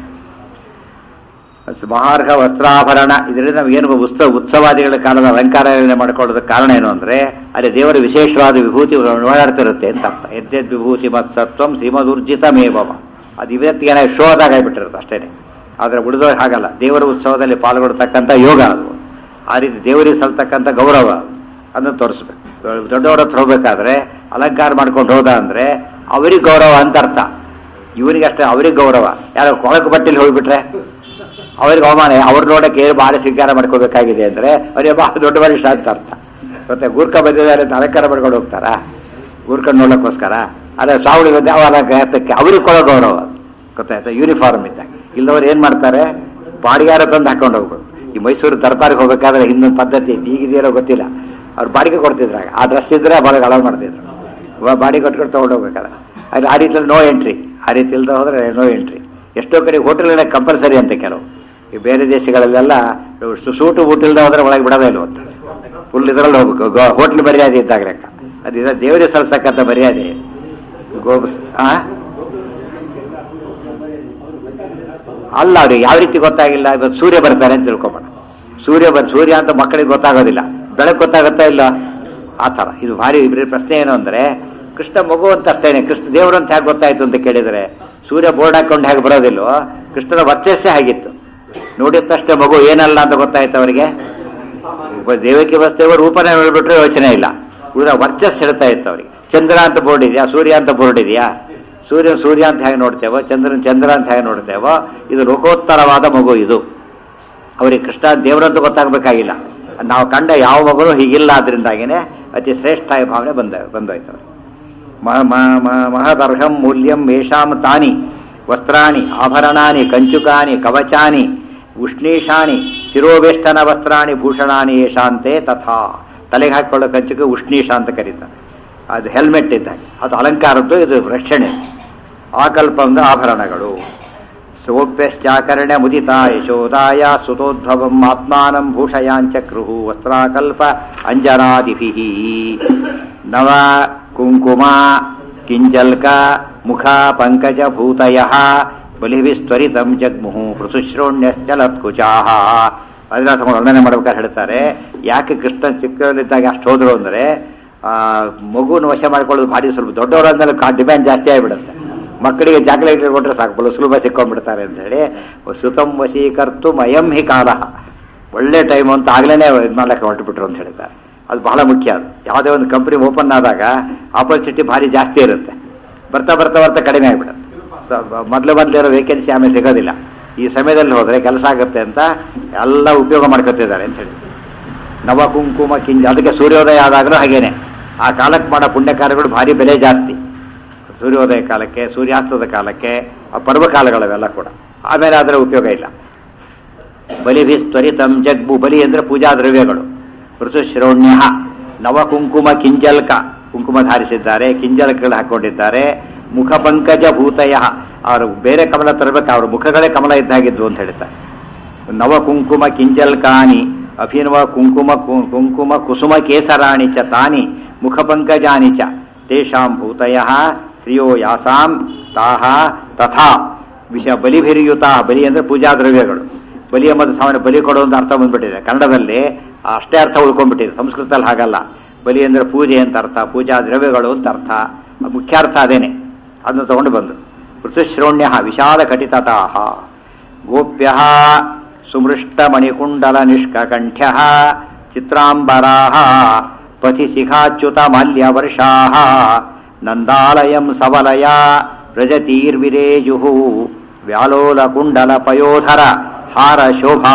ಮಹಾರ್ಹ ವಸ್ತ್ರಾಭರಣ ಇದರಿಂದ ನಮಗೇನು ಉತ್ಸವ ಉತ್ಸವಾದಿಗಳ ಕಾಲದ ಅಲಂಕಾರ ಮಾಡ್ಕೊಳ್ಳೋದಕ್ಕೆ ಕಾರಣ ಏನು ಅಂದ್ರೆ ಅಲ್ಲಿ ದೇವರ ವಿಶೇಷವಾದ ವಿಭೂತಿ ಓಡಾಡ್ತಿರುತ್ತೆ ಅಂತ ಅರ್ಥ ಎದ್ದೆದ್ ವಿಭೂತಿ ಮತ್ಸತ್ವಂ ಶ್ರೀಮದುರ್ಜಿತಮೇವವ ಅದು ಇವತ್ತಿಗೆ ಏನೋ ಶೋ ಆದಾಗ ಆಗ್ಬಿಟ್ಟಿರುತ್ತೆ ಅಷ್ಟೇನೆ ಆದರೆ ಉಳಿದವ್ರು ಹಾಗಲ್ಲ ದೇವರ ಉತ್ಸವದಲ್ಲಿ ಪಾಲ್ಗೊಳ್ತಕ್ಕಂಥ ಯೋಗ ಅದು ಆ ರೀತಿ ದೇವರಿಗೆ ಸಲ್ತಕ್ಕಂಥ ಗೌರವ ಅದನ್ನು ತೋರಿಸ್ಬೇಕು ದೊಡ್ಡವರ ಹತ್ರ ಹೋಗ್ಬೇಕಾದ್ರೆ ಅಲಂಕಾರ ಮಾಡ್ಕೊಂಡು ಹೋದ ಅಂದ್ರೆ ಅವ್ರಿಗೆ ಗೌರವ ಅಂತ ಅರ್ಥ ಇವರಿಗೆ ಅಷ್ಟೇ ಅವ್ರಿಗೆ ಗೌರವ ಯಾರೋ ಕೊಳಕು ಬಟ್ಟೆಲಿ ಹೋಗ್ಬಿಟ್ರೆ ಅವ್ರಿಗೆ ಅವಮಾನ ಅವ್ರು ನೋಡಕ್ಕೆ ಏನು ಭಾಳ ಶೃಂಗಾರ ಮಾಡ್ಕೋಬೇಕಾಗಿದೆ ಅಂದ್ರೆ ಅವ್ರಿಗೆ ಬಹಳ ದೊಡ್ಡ ಮನುಷ್ಯ ಅಂತ ಅರ್ಥ ಮತ್ತೆ ಗೂರ್ಖ ಬಂದಿದ್ದಾರೆ ಅಂತ ಅಲಂಕಾರ ಮಾಡ್ಕೊಂಡು ಹೋಗ್ತಾರಾ ಗೂರ್ಖಂಡ್ ನೋಡೋಕ್ಕೋಸ್ಕರ ಅದೇ ಸಾವಳಿ ಬಂದು ಅವರ ಗಾಯತಕ್ಕೆ ಅವ್ರಿಗೆ ಕೊಡೋ ಗೌರವ ಗೊತ್ತಾಯ್ತಾ ಯೂನಿಫಾರ್ಮ್ ಇದ್ದಾಗ ಇಲ್ಲದವ್ರು ಏನು ಮಾಡ್ತಾರೆ ಬಾಡಿಗಾರ ತಂದು ಹಾಕೊಂಡು ಹೋಗ್ಬೇಕು ಈ ಮೈಸೂರು ದರ್ಬಾರಿಗೆ ಹೋಗ್ಬೇಕಾದ್ರೆ ಹಿಂದೊಂದು ಪದ್ಧತಿ ಇತ್ತು ಈಗಿದೆಯೋ ಗೊತ್ತಿಲ್ಲ ಅವ್ರು ಬಾಡಿಗೆ ಕೊಡ್ತಿದ್ರಾಗ ಆ ಡ್ರೆಸ್ ಇದ್ರೆ ಬಾಡಿಗೆ ಅಲೋ ಮಾಡ್ತಿದ್ರು ವ- ಬಾಡಿಗೆ ಕೊಟ್ಕೊಂಡು ತೊಗೊಂಡು ಹೋಗ್ಬೇಕಾದ್ರೆ ಅಲ್ಲಿ ಆ ರೀತಿಯಲ್ಲಿ ನೋ ಎಂಟ್ರಿ ಆ ರೀತಿ ಇಲ್ಲದೆ ಹೋದ್ರೆ ನೋ ಎಂಟ್ರಿ ಎಷ್ಟೋ ಕಡೆ ಹೋಟೆಲ್ಗಳ ಕಂಪಲ್ಸರಿ ಅಂತ ಕೆಲವು ಈ ಬೇರೆ ದೇಶಗಳಲ್ಲೆಲ್ಲ ಸು- ಸೂಟು ಬೂಟ್ ಇಲ್ಲದೆ ಹೋದ್ರೆ ಒಳಗೆ ಬಿಡೋದೇ ಇಲ್ಲ ಅಂತ ಫುಲ್ ಇದರಲ್ಲಿ ಹೋಗ್ಬೇಕು ಹೋಟ್ಲ್ ಮರ್ಯಾದೆ ಇದ್ದಾಗ ಲೆಕ್ಕ ಅದು ಇದು ದೇವರಿಗೆ ಸಲ್ಸಕ್ಕಂಥ ಮರ್ಯಾದೆ ಗೋಬ್ಸ್ ಆ ಅಲ್ಲ ಅವ್ರಿಗೆ ಯಾವ ರೀತಿ ಗೊತ್ತಾಗಿಲ್ಲ ಇವತ್ತು ಸೂರ್ಯ ಬರ್ತಾರೆ ಅಂತ ತಿಳ್ಕೊಬೇಡ ಸೂರ್ಯ ಬರ್ ಸೂರ್ಯ ಅಂತ ಮಕ್ಕಳಿಗೆ ಗೊತ್ತಾಗೋದಿಲ್ಲ ಬೆಳಕು ಗೊತ್ತಾಗುತ್ತಾ ಇಲ್ಲ ಆ ಥರ ಇದು ಭಾರಿ ಇಬ್ರ ಪ್ರಶ್ನೆ ಏನು ಅಂದ್ರೆ ಕೃಷ್ಣ ಮಗು ಅಂತ ಅಷ್ಟೇನೆ ಕೃಷ್ಣ ದೇವರು ಅಂತ ಹೇಗೆ ಗೊತ್ತಾಯ್ತು ಅಂತ ಕೇಳಿದರೆ ಸೂರ್ಯ ಬೋರ್ಡ್ ಹಾಕೊಂಡು ಹೇಗೆ ಬರೋದಿಲ್ವೋ ಕೃಷ್ಣನ ವರ್ಚಸ್ಸೇ ಆಗಿತ್ತು ನೋಡಿದ ತಕ್ಷಣ ಮಗು ಏನಲ್ಲ ಅಂತ ಗೊತ್ತಾಯ್ತು ಅವರಿಗೆ ಒಬ್ಬ ದೇವಕಿ ವಸ್ತುವ ರೂಪನೇ ನೋಡ್ಬಿಟ್ರೆ ಯೋಚನೆ ಇಲ್ಲ ಉಳಿದ ವರ್ಚಸ್ ಹೇಳ್ತಾ ಇತ್ತು ಅವರಿಗೆ ಚಂದ್ರ ಅಂತ ಬೋರ್ಡ್ ಇದೆಯಾ ಸೂರ್ಯ ಅಂತ ಬೋರ್ಡ್ ಇದೆಯಾ ಸೂರ್ಯ ಸೂರ್ಯ ಅಂತ ಹೇಗೆ ನೋಡ್ತೇವೋ ಚಂದ್ರನ ಚಂದ್ರ ಅಂತ ಹೇಗೆ ನೋಡ್ತೇವೋ ಇದು ಲೋಕೋತ್ತರವಾದ ಮಗು ಇದು ಅವರಿಗೆ ಕೃಷ್ಣ ದೇವರಂತ ಗೊತ್ತಾಗಬೇಕಾಗಿಲ್ಲ ನಾವು ಕಂಡ ಯಾವ ಮಗುನು ಹೀಗಿಲ್ಲ ಆದ್ರಿಂದಾಗಿನೇ ಅತಿ ಶ್ರೇಷ್ಠ ಭಾವನೆ ಬಂದ ಬಂದೋಯ್ತು ಅವ್ರಿಗೆ ಮ- ಮ- ಮ- ಮಹದರ್ಹಂ ಮೂಲ್ಯಂ ಯೇಷಾಂ ತಾನಿ ವಸ್ತ್ರಾಣಿ ಆಭರಣಾನಿ ಕಂಚುಕಾನಿ ಕವಚಾನಿ ಉಷ್ಣೀಷಾನಿ ಶಿರೋವೇಷ್ಟನ ವಸ್ತ್ರಾಣಿ ಭೂಷಣಾನಿ ಯೇಷಾಂತೆ ತಥಾ ತಲೆಗೆ ಹಾಕೊಳ್ಳೋ ಕಂಚುಗೆ ಉಷ್ಣೀಷ ಅಂತ ಕರೀತಾರೆ ಅದು ಹೆಲ್ಮೆಟ್ ಇದ್ದಾಗ ಅದು ಅಲಂಕಾರದ್ದು ಇದು ರಕ್ಷಣೆ ಆಕಲ್ಪ ಅಂದ್ರೆ ಆಭರಣಗಳು ಸೋಪ್ಯಶ್ಚಾಕರ್ಣ್ಯ ಮುದಿತ ಯಶೋದಾಯ ಸುತೋದ್ಭವಂ ಆತ್ಮಾನಂ ಭೂಷಯಾಂಚಕ್ರುಹು ವಸ್ತ್ರಾಕಲ್ಪ ಅಂಜನಾದಿಭಿ ನವ ಕುಂಕುಮ ಕಿಂಜಲ್ಕ ಮುಖ ಪಂಕಜ ಭೂತಯ ಬಲಿಭಿಸ್ತ್ವರಿತಂ ಜಗ್ಮುಹು ಪೃಥುಶ್ರೋಣ್ಯಶ್ಚಲತ್ಕುಚಾ ಅದನ್ನ ವರ್ಣನೆ ಮಾಡ್ಬೇಕಾದ್ರೆ ಹೇಳ್ತಾರೆ ಯಾಕೆ ಕೃಷ್ಣ ಚಿಕ್ಕವರಿದ್ದಾಗ ಅಷ್ಟು ಹೋದ್ರು ಅಂದ್ರೆ ಆ, ಮಗುನ ವಶ ಮಾಡ್ಕೊಳ್ಳೋದು ಭಾರಿ ಸ್ವಲ್ಪ ದೊಡ್ಡವರಂದ್ರೆ ಕಾ ಡಿಮ್ಯಾಂಡ್ ಜಾಸ್ತಿ ಆಗಿಬಿಡುತ್ತೆ ಮಕ್ಕಳಿಗೆ ಚಾಕ್ಲೇಟ್ ಕೊಟ್ಟರೆ ಸಾಕು ಬಲು ಸುಲಭ ಸಿಕ್ಕೊಂಡ್ಬಿಡ್ತಾರೆ ಅಂತ ಹೇಳಿ ಸುತಂ ವಶೀಕರ್ತು ಮಯಂ ಹಿ ಕಾಲ ಒಳ್ಳೆ ಟೈಮ್ ಅಂತ ಆಗ್ಲೇ ಇದು ಮಾಡ್ಲಿಕ್ಕೆ ಹೊರಟುಬಿಟ್ರು ಅಂತ ಹೇಳ್ತಾರೆ ಅದು ಬಹಳ ಮುಖ್ಯ ಅದು ಯಾವುದೇ ಒಂದು ಕಂಪ್ನಿ ಓಪನ್ ಆದಾಗ ಆಪರ್ಚುನಿಟಿ ಭಾರಿ ಜಾಸ್ತಿ ಇರುತ್ತೆ ಬರ್ತಾ ಬರ್ತಾ ಬರ್ತಾ ಕಡಿಮೆ ಆಗಿಬಿಡುತ್ತೆ ಸೊ ಮೊದಲು ಮೊದಲಿರೋ ವೇಕೆನ್ಸಿ ಆಮೇಲೆ ಸಿಗೋದಿಲ್ಲ ಈ ಸಮಯದಲ್ಲಿ ಹೋದರೆ ಕೆಲಸ ಆಗುತ್ತೆ ಅಂತ ಎಲ್ಲ ಉಪಯೋಗ ಮಾಡ್ಕೊತಿದ್ದಾರೆ ಅಂತ ಹೇಳಿ ನವ ಕುಂಕುಮ ಕಿಂಜ ಅದಕ್ಕೆ ಸೂರ್ಯೋದಯ ಆದಾಗಲೂ ಹಾಗೇನೆ ಆ ಕಾಲಕ್ಕೆ ಮಾಡೋ ಪುಣ್ಯ ಕಾರ್ಯಗಳು ಭಾರಿ ಬೆಲೆ ಜಾಸ್ತಿ ಸೂರ್ಯೋದಯ ಕಾಲಕ್ಕೆ ಸೂರ್ಯಾಸ್ತದ ಕಾಲಕ್ಕೆ ಆ ಪರ್ವಕಾಲಗಳವೆಲ್ಲ ಕೂಡ ಆಮೇಲೆ ಅದರ ಉಪಯೋಗ ಇಲ್ಲ ಬಲಿಭಿ ತ್ವರಿತಂ ಜಗ್ಬು ಬಲಿ ಅಂದರೆ ಪೂಜಾ ದ್ರವ್ಯಗಳು ಋತುಶ್ರೋಣ್ಯ ನವ ಕುಂಕುಮ ಕಿಂಜಲ್ಕ ಕುಂಕುಮ ಧಾರಿಸಿದ್ದಾರೆ ಕಿಂಜಲ್ಕಗಳು ಹಾಕೊಂಡಿದ್ದಾರೆ ಮುಖ ಪಂಕಜ ಭೂತಯ ಅವರು ಬೇರೆ ಕಮಲ ತರಬೇಕು ಅವ್ರ ಮುಖಗಳೇ ಕಮಲ ಇದ್ದಾಗಿದ್ವು ಅಂತ ಹೇಳ್ತಾರೆ ನವ ಕುಂಕುಮ ಕಿಂಜಲ್ಕಾನಿ ಅಭಿನವ ಕುಂಕುಮ ಕು- ಕುಂಕುಮ ಕುಸುಮ ಕೇಸರಾಣಿ ಚ ತಾನಿ ಮುಖ ಪಂಕಜಾನಿ ಚ ತೇಷಾಂ ಭೂತಯ ಶ್ರಿಯೋ ಯಾಸಾಂ ತಾಹ ತಥಾ ವಿಷ ಬಲಿಭಿರಿಯುತ ಬಲಿ ಅಂದ್ರೆ ಪೂಜಾ ದ್ರವ್ಯಗಳು ಬಲಿ ಎಂಬುದು ಸಾಮಾನ್ಯ ಬಲಿ ಕೊಡೋ ಒಂದು ಅರ್ಥ ಬಂದ್ಬಿಟ್ಟಿದೆ ಕನ್ನಡದಲ್ಲಿ ಅಷ್ಟೇ ಅರ್ಥ ಉಳ್ಕೊಂಡ್ಬಿಟ್ಟಿದೆ ಸಂಸ್ಕೃತದಲ್ಲಿ ಹಾಗಲ್ಲ ಬಲಿ ಅಂದ್ರೆ ಪೂಜೆ ಅಂತ ಅರ್ಥ ಪೂಜಾ ದ್ರವ್ಯಗಳು ಅಂತ ಅರ್ಥ ಅದು ಮುಖ್ಯ ಅರ್ಥ ಅದೇನೆ ಅದನ್ನು ತಗೊಂಡು ಬಂದರು ಋತುಶ್ರೋಣ್ಯ ವಿಶಾಲ ಕಟಿತತಾಹ ಗೋಪ್ಯ ಸುಮೃಷ್ಟಮಣಿಕುಂಡಲ ನಿಷ್ಕಕಂಠ್ಯ ಚಿತ್ರಾಂಬರಾ ಪಥಿಶಿಖಾಚ್ಯುತ ಮಾಲ್ಯವರ್ಷಾ ನಂದಾಲಯಂ ಸವಲಯ ವ್ರಜತೀರ್ವಿರೇಜು ವ್ಯಾಲೋಲಕುಂಡಲ ಪಯೋಧರ ಹಾರ ಶೋಭಾ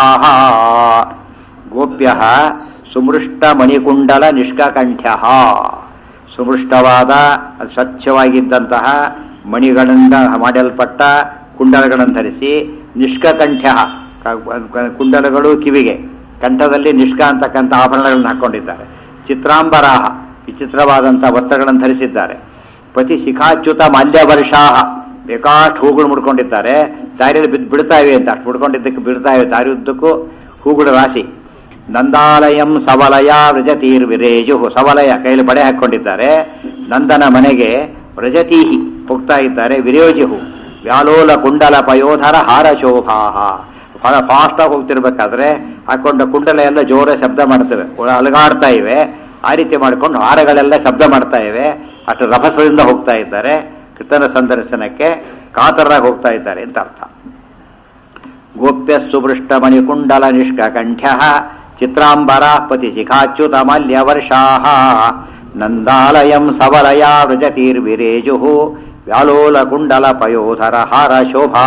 ಗೋಪ್ಯ ಸುಮೃಷ್ಟಮಣಿಕುಂಡಲ ನಿಷ್ಕಕಂಠ್ಯ ಸುಮೃಷ್ಟವಾದ ಸ್ವಚ್ಛವಾಗಿದ್ದಂತಹ ಮಣಿಗಳಿಂದ ಮಾಡಲ್ಪಟ್ಟ ಕುಂಡಲಗಳನ್ನು ಧರಿಸಿ ನಿಷ್ಕಕಂಠ್ಯ ಕ- ಕುಂಡಲಗಳು ಕಿವಿಗೆ ಕಂಠದಲ್ಲಿ ನಿಷ್ಕ ಅಂತಕ್ಕಂಥ ಆಭರಣಗಳನ್ನು ಹಾಕೊಂಡಿದ್ದಾರೆ ಚಿತ್ರಾಂಬರಾಹ ವಿಚಿತ್ರವಾದಂಥ ವಸ್ತ್ರಗಳನ್ನು ಧರಿಸಿದ್ದಾರೆ ಪತಿ ಶಿಖಾಚ್ಯುತ ಮಾಲ್ಯವರ್ಷಾಹ ಬೇಕಾಷ್ಟು ಹೂಗಳು ಮುಡ್ಕೊಂಡಿದ್ದಾರೆ ದಾರಿಯಲ್ಲಿ ಬಿದ್ದು ಬಿಡ್ತಾ ಇವೆ ಅಂತ ಅಷ್ಟು ಮುಡ್ಕೊಂಡಿದ್ದಕ್ಕೆ ಬಿಡ್ತಾ ಇವೆ ದಾರಿ ಉದ್ದಕ್ಕೂ ಹೂಗಳ ರಾಶಿ ನಂದಾಲಯಂ ಸವಲಯ ವ್ರಜತೀರ್ ವಿರೇಜು ಸವಲಯ ಕೈಯಲ್ಲಿ ಬಡೆ ಹಾಕೊಂಡಿದ್ದಾರೆ ನಂದನ ಮನೆಗೆ ವ್ರಜತೀಹಿ ಹೋಗ್ತಾ ಇದ್ದಾರೆ ವಿರೇಜುಹು ವ್ಯಾಲೋಲ ಕುಂಡಲ ಪಯೋಧರ ಹಾರ ಶೋಭಾಹ ಬಹಳ ಫಾಸ್ಟಾಗಿ ಹೋಗ್ತಿರ್ಬೇಕಾದ್ರೆ ಹಾಕೊಂಡ ಕುಂಡಲ ಎಲ್ಲ ಜೋರ ಶಬ್ದ ಮಾಡ್ತವೆ ಒಳ ಅಲಗಾಡ್ತಾ ಇವೆ ಆ ರೀತಿ ಮಾಡಿಕೊಂಡು ಹಾರಗಳೆಲ್ಲ ಶಬ್ದ ಮಾಡ್ತಾ ಇವೆ ಅಷ್ಟು ರಭಸದಿಂದ ಹೋಗ್ತಾ ಇದ್ದಾರೆ ಕೃತನ ಸಂದರ್ಶನಕ್ಕೆ ಕಾತರಾಗಿ ಹೋಗ್ತಾ ಇದ್ದಾರೆ ಅಂತ ಅರ್ಥ ಗೋಪ್ಯ ಸುಪೃಷ್ಟ ಮಣಿಕುಂಡಲ ನಿಷ್ಕಂಠ್ಯ ಚಿತ್ರಾಂಬರ ಪತಿ ಶಿಖಾಚ್ಯುತ ಮಲ್ಯವರ್ಷಾ ನಂದಾಲಯಂ ಸವಲಯ ವೃಜತೀರ್ವಿರೇಜು ವ್ಯಾಲೋಲ ಕುಂಡಲ ಪಯೋಧರ ಹಾರ ಶೋಭಾ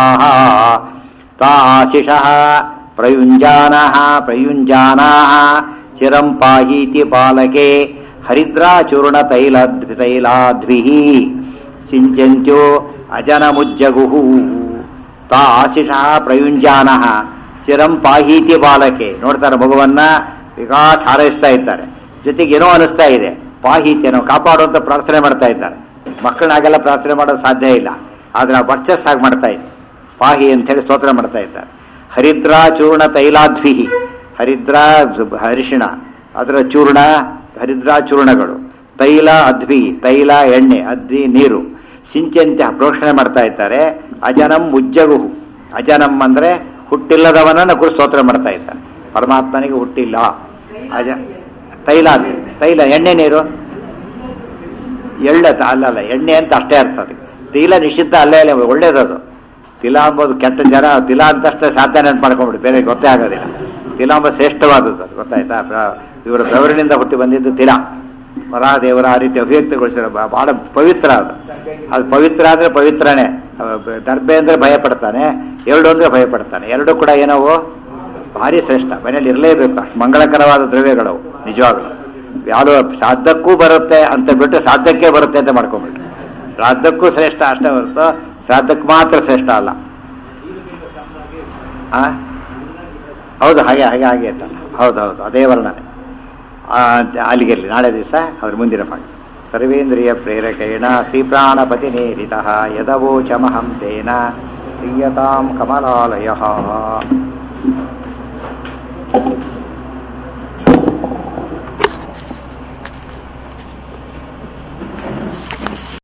ತಾಶಿಷ ಪ್ರಯುಂಜಾನ ಪ್ರಯುಂಜಾನಾ ಚಿರಂ ಪಾಹೀತಿ ಬಾಲಕೆ ಹರಿದ್ರಾಚೂರ್ಣ ತೈಲ ತೈಲಾದ್ಭಿ ಸಿಂಚಂತ್ಯೋ ಅಜನಮುಜ್ಜಗುಹು ತಾ ಆಶಿಷ ಪ್ರಯುಂಜಾನ ಚಿರಂ ಪಾಹೀತಿ ಬಾಲಕೆ ನೋಡ್ತಾರೆ ಮಗುವನ್ನ ವಿಕಾಟ್ ಹಾರೈಸ್ತಾ ಇದ್ದಾರೆ ಜೊತೆಗೆ ಏನೋ ಅನಿಸ್ತಾ ಇದೆ ಪಾಹೀತಿ ಏನೋ ಕಾಪಾಡುವಂತ ಪ್ರಾರ್ಥನೆ ಮಾಡ್ತಾ ಇದ್ದಾರೆ ಮಕ್ಕಳನ್ನಾಗೆಲ್ಲ ಪ್ರಾರ್ಥನೆ ಮಾಡೋದು ಸಾಧ್ಯ ಇಲ್ಲ ಆದ್ರೆ ವರ್ಚಸ್ ಆಗಿ ಮಾಡ್ತಾ ಇದ್ದಾರೆ ಪಾಹಿ ಅಂತೇಳಿ ಸ್ತೋತ್ರ ಮಾಡ್ತಾ ಇದ್ದಾರೆ ಹರಿದ್ರಾ ಚೂರ್ಣ ತೈಲಾದ್ವಿ ಹರಿದ್ರಾ ಹರಿಶಿಣ ಅದರ ಚೂರ್ಣ ಹರಿದ್ರಾ ಚೂರ್ಣಗಳು ತೈಲ ಅದ್ವಿ ತೈಲ ಎಣ್ಣೆ ಅದ್ದಿ ನೀರು ಸಿಂಚಂತ್ಯ ಪ್ರೋಕ್ಷಣೆ ಮಾಡ್ತಾ ಇದ್ದಾರೆ ಅಜನಂ ಉಜ್ಜಗುಹು ಅಜನಂ ಅಂದ್ರೆ ಹುಟ್ಟಿಲ್ಲದವನನ್ನ ಕುರಿತು ಸ್ತೋತ್ರ ಮಾಡ್ತಾ ಇದ್ದಾರೆ ಪರಮಾತ್ಮನಿಗೆ ಹುಟ್ಟಿಲ್ಲ ಅಜ ತೈಲ ತೈಲ ಎಣ್ಣೆ ನೀರು ಎಳ್ಳ ಅಲ್ಲಲ್ಲ ಎಣ್ಣೆ ಅಂತ ಅಷ್ಟೇ ಅರ್ಥ ಅದಕ್ಕೆ ತೈಲ ನಿಷಿದ್ಧ ಅಲ್ಲೇ ಅಲ್ಲೇ ಒಳ್ಳೇದದು ತಿಲ ಅಂಬೋದು ಕೆಟ್ಟ ಜನ ತಿಲ ಅಂತಷ್ಟೇ ಸಾಧ್ಯ ನೆನಪು ಮಾಡ್ಕೊಂಡ್ಬಿಡಿ ಬೇರೆ ಗೊತ್ತೇ ಆಗೋದಿಲ್ಲ ತಿಲ ಎಂಬ ಶ್ರೇಷ್ಠವಾದದ್ದು ಅದು ಗೊತ್ತಾಯ್ತಾ ಪ್ರ- ಇವರ ಬೆವರಿನಿಂದ ಹುಟ್ಟಿ ಬಂದಿದ್ದು ತಿಲ ವರಾದೇವರ ಆ ರೀತಿ ಅಭಿವ್ಯಕ್ತಿಗೊಳಿಸಿರೋ ಬ- ಬಹಳ ಪವಿತ್ರ ಅದು ಅದು ಪವಿತ್ರ ಅಂದ್ರೆ ಪವಿತ್ರನೇ ಅವ ಬ- ದರ್ಬೆ ಅಂದ್ರೆ ಭಯ ಪಡ್ತಾನೆ ಎರಡು ಅಂದ್ರೆ ಭಯ ಪಡ್ತಾನೆ ಎರಡು ಕೂಡ ಏನವು ಭಾರಿ ಶ್ರೇಷ್ಠ ಮನೆಯಲ್ಲಿ ಇರಲೇಬೇಕು ಅಷ್ಟು ಮಂಗಳಕರವಾದ ದ್ರವ್ಯಗಳವು ನಿಜವಾಗ್ಲು ಯಾವುದು ಸಾಧ್ಯಕ್ಕೂ ಬರುತ್ತೆ ಅಂತ ಬಿಟ್ಟು ಸಾಧ್ಯಕ್ಕೆ ಬರುತ್ತೆ ಅಂತ ಮಾಡ್ಕೊಂಡ್ಬಿಟ್ರು ಶ್ರಾದ್ದಕ್ಕೂ ಶ್ರೇಷ್ಠ ಅಷ್ಟೇ ಹೊರತು ಶ್ರಾದ್ದಕ್ಕೆ ಮಾತ್ರ ಶ್ರೇಷ್ಠ ಅಲ್ಲ ಆ? ಹೌದು ಹಾಗೆ ಹಾಗೆ ಹಾಗೆ ಅಂತ ಹೌದು ಹೌದು ಅದೇ ವರ್ಣನೆ ಆ, ಅಲ್ಲಿಗೆ ಇರ್ಲಿ, ನಾಳೆ ದಿವಸ ಅದ್ರ ಮುಂದಿನ ಭಾಗ ಸರ್ವೇಂದ್ರಿಯ ಪ್ರೇರಕೇಣ ಶ್ರೀಪ್ರಾಣಪತಿ ನೇರಿತ ಯದವೋಚಮಹಂ ತೇನ ಪ್ರಿಯತಾಂ ಕಮಲಾಲಯ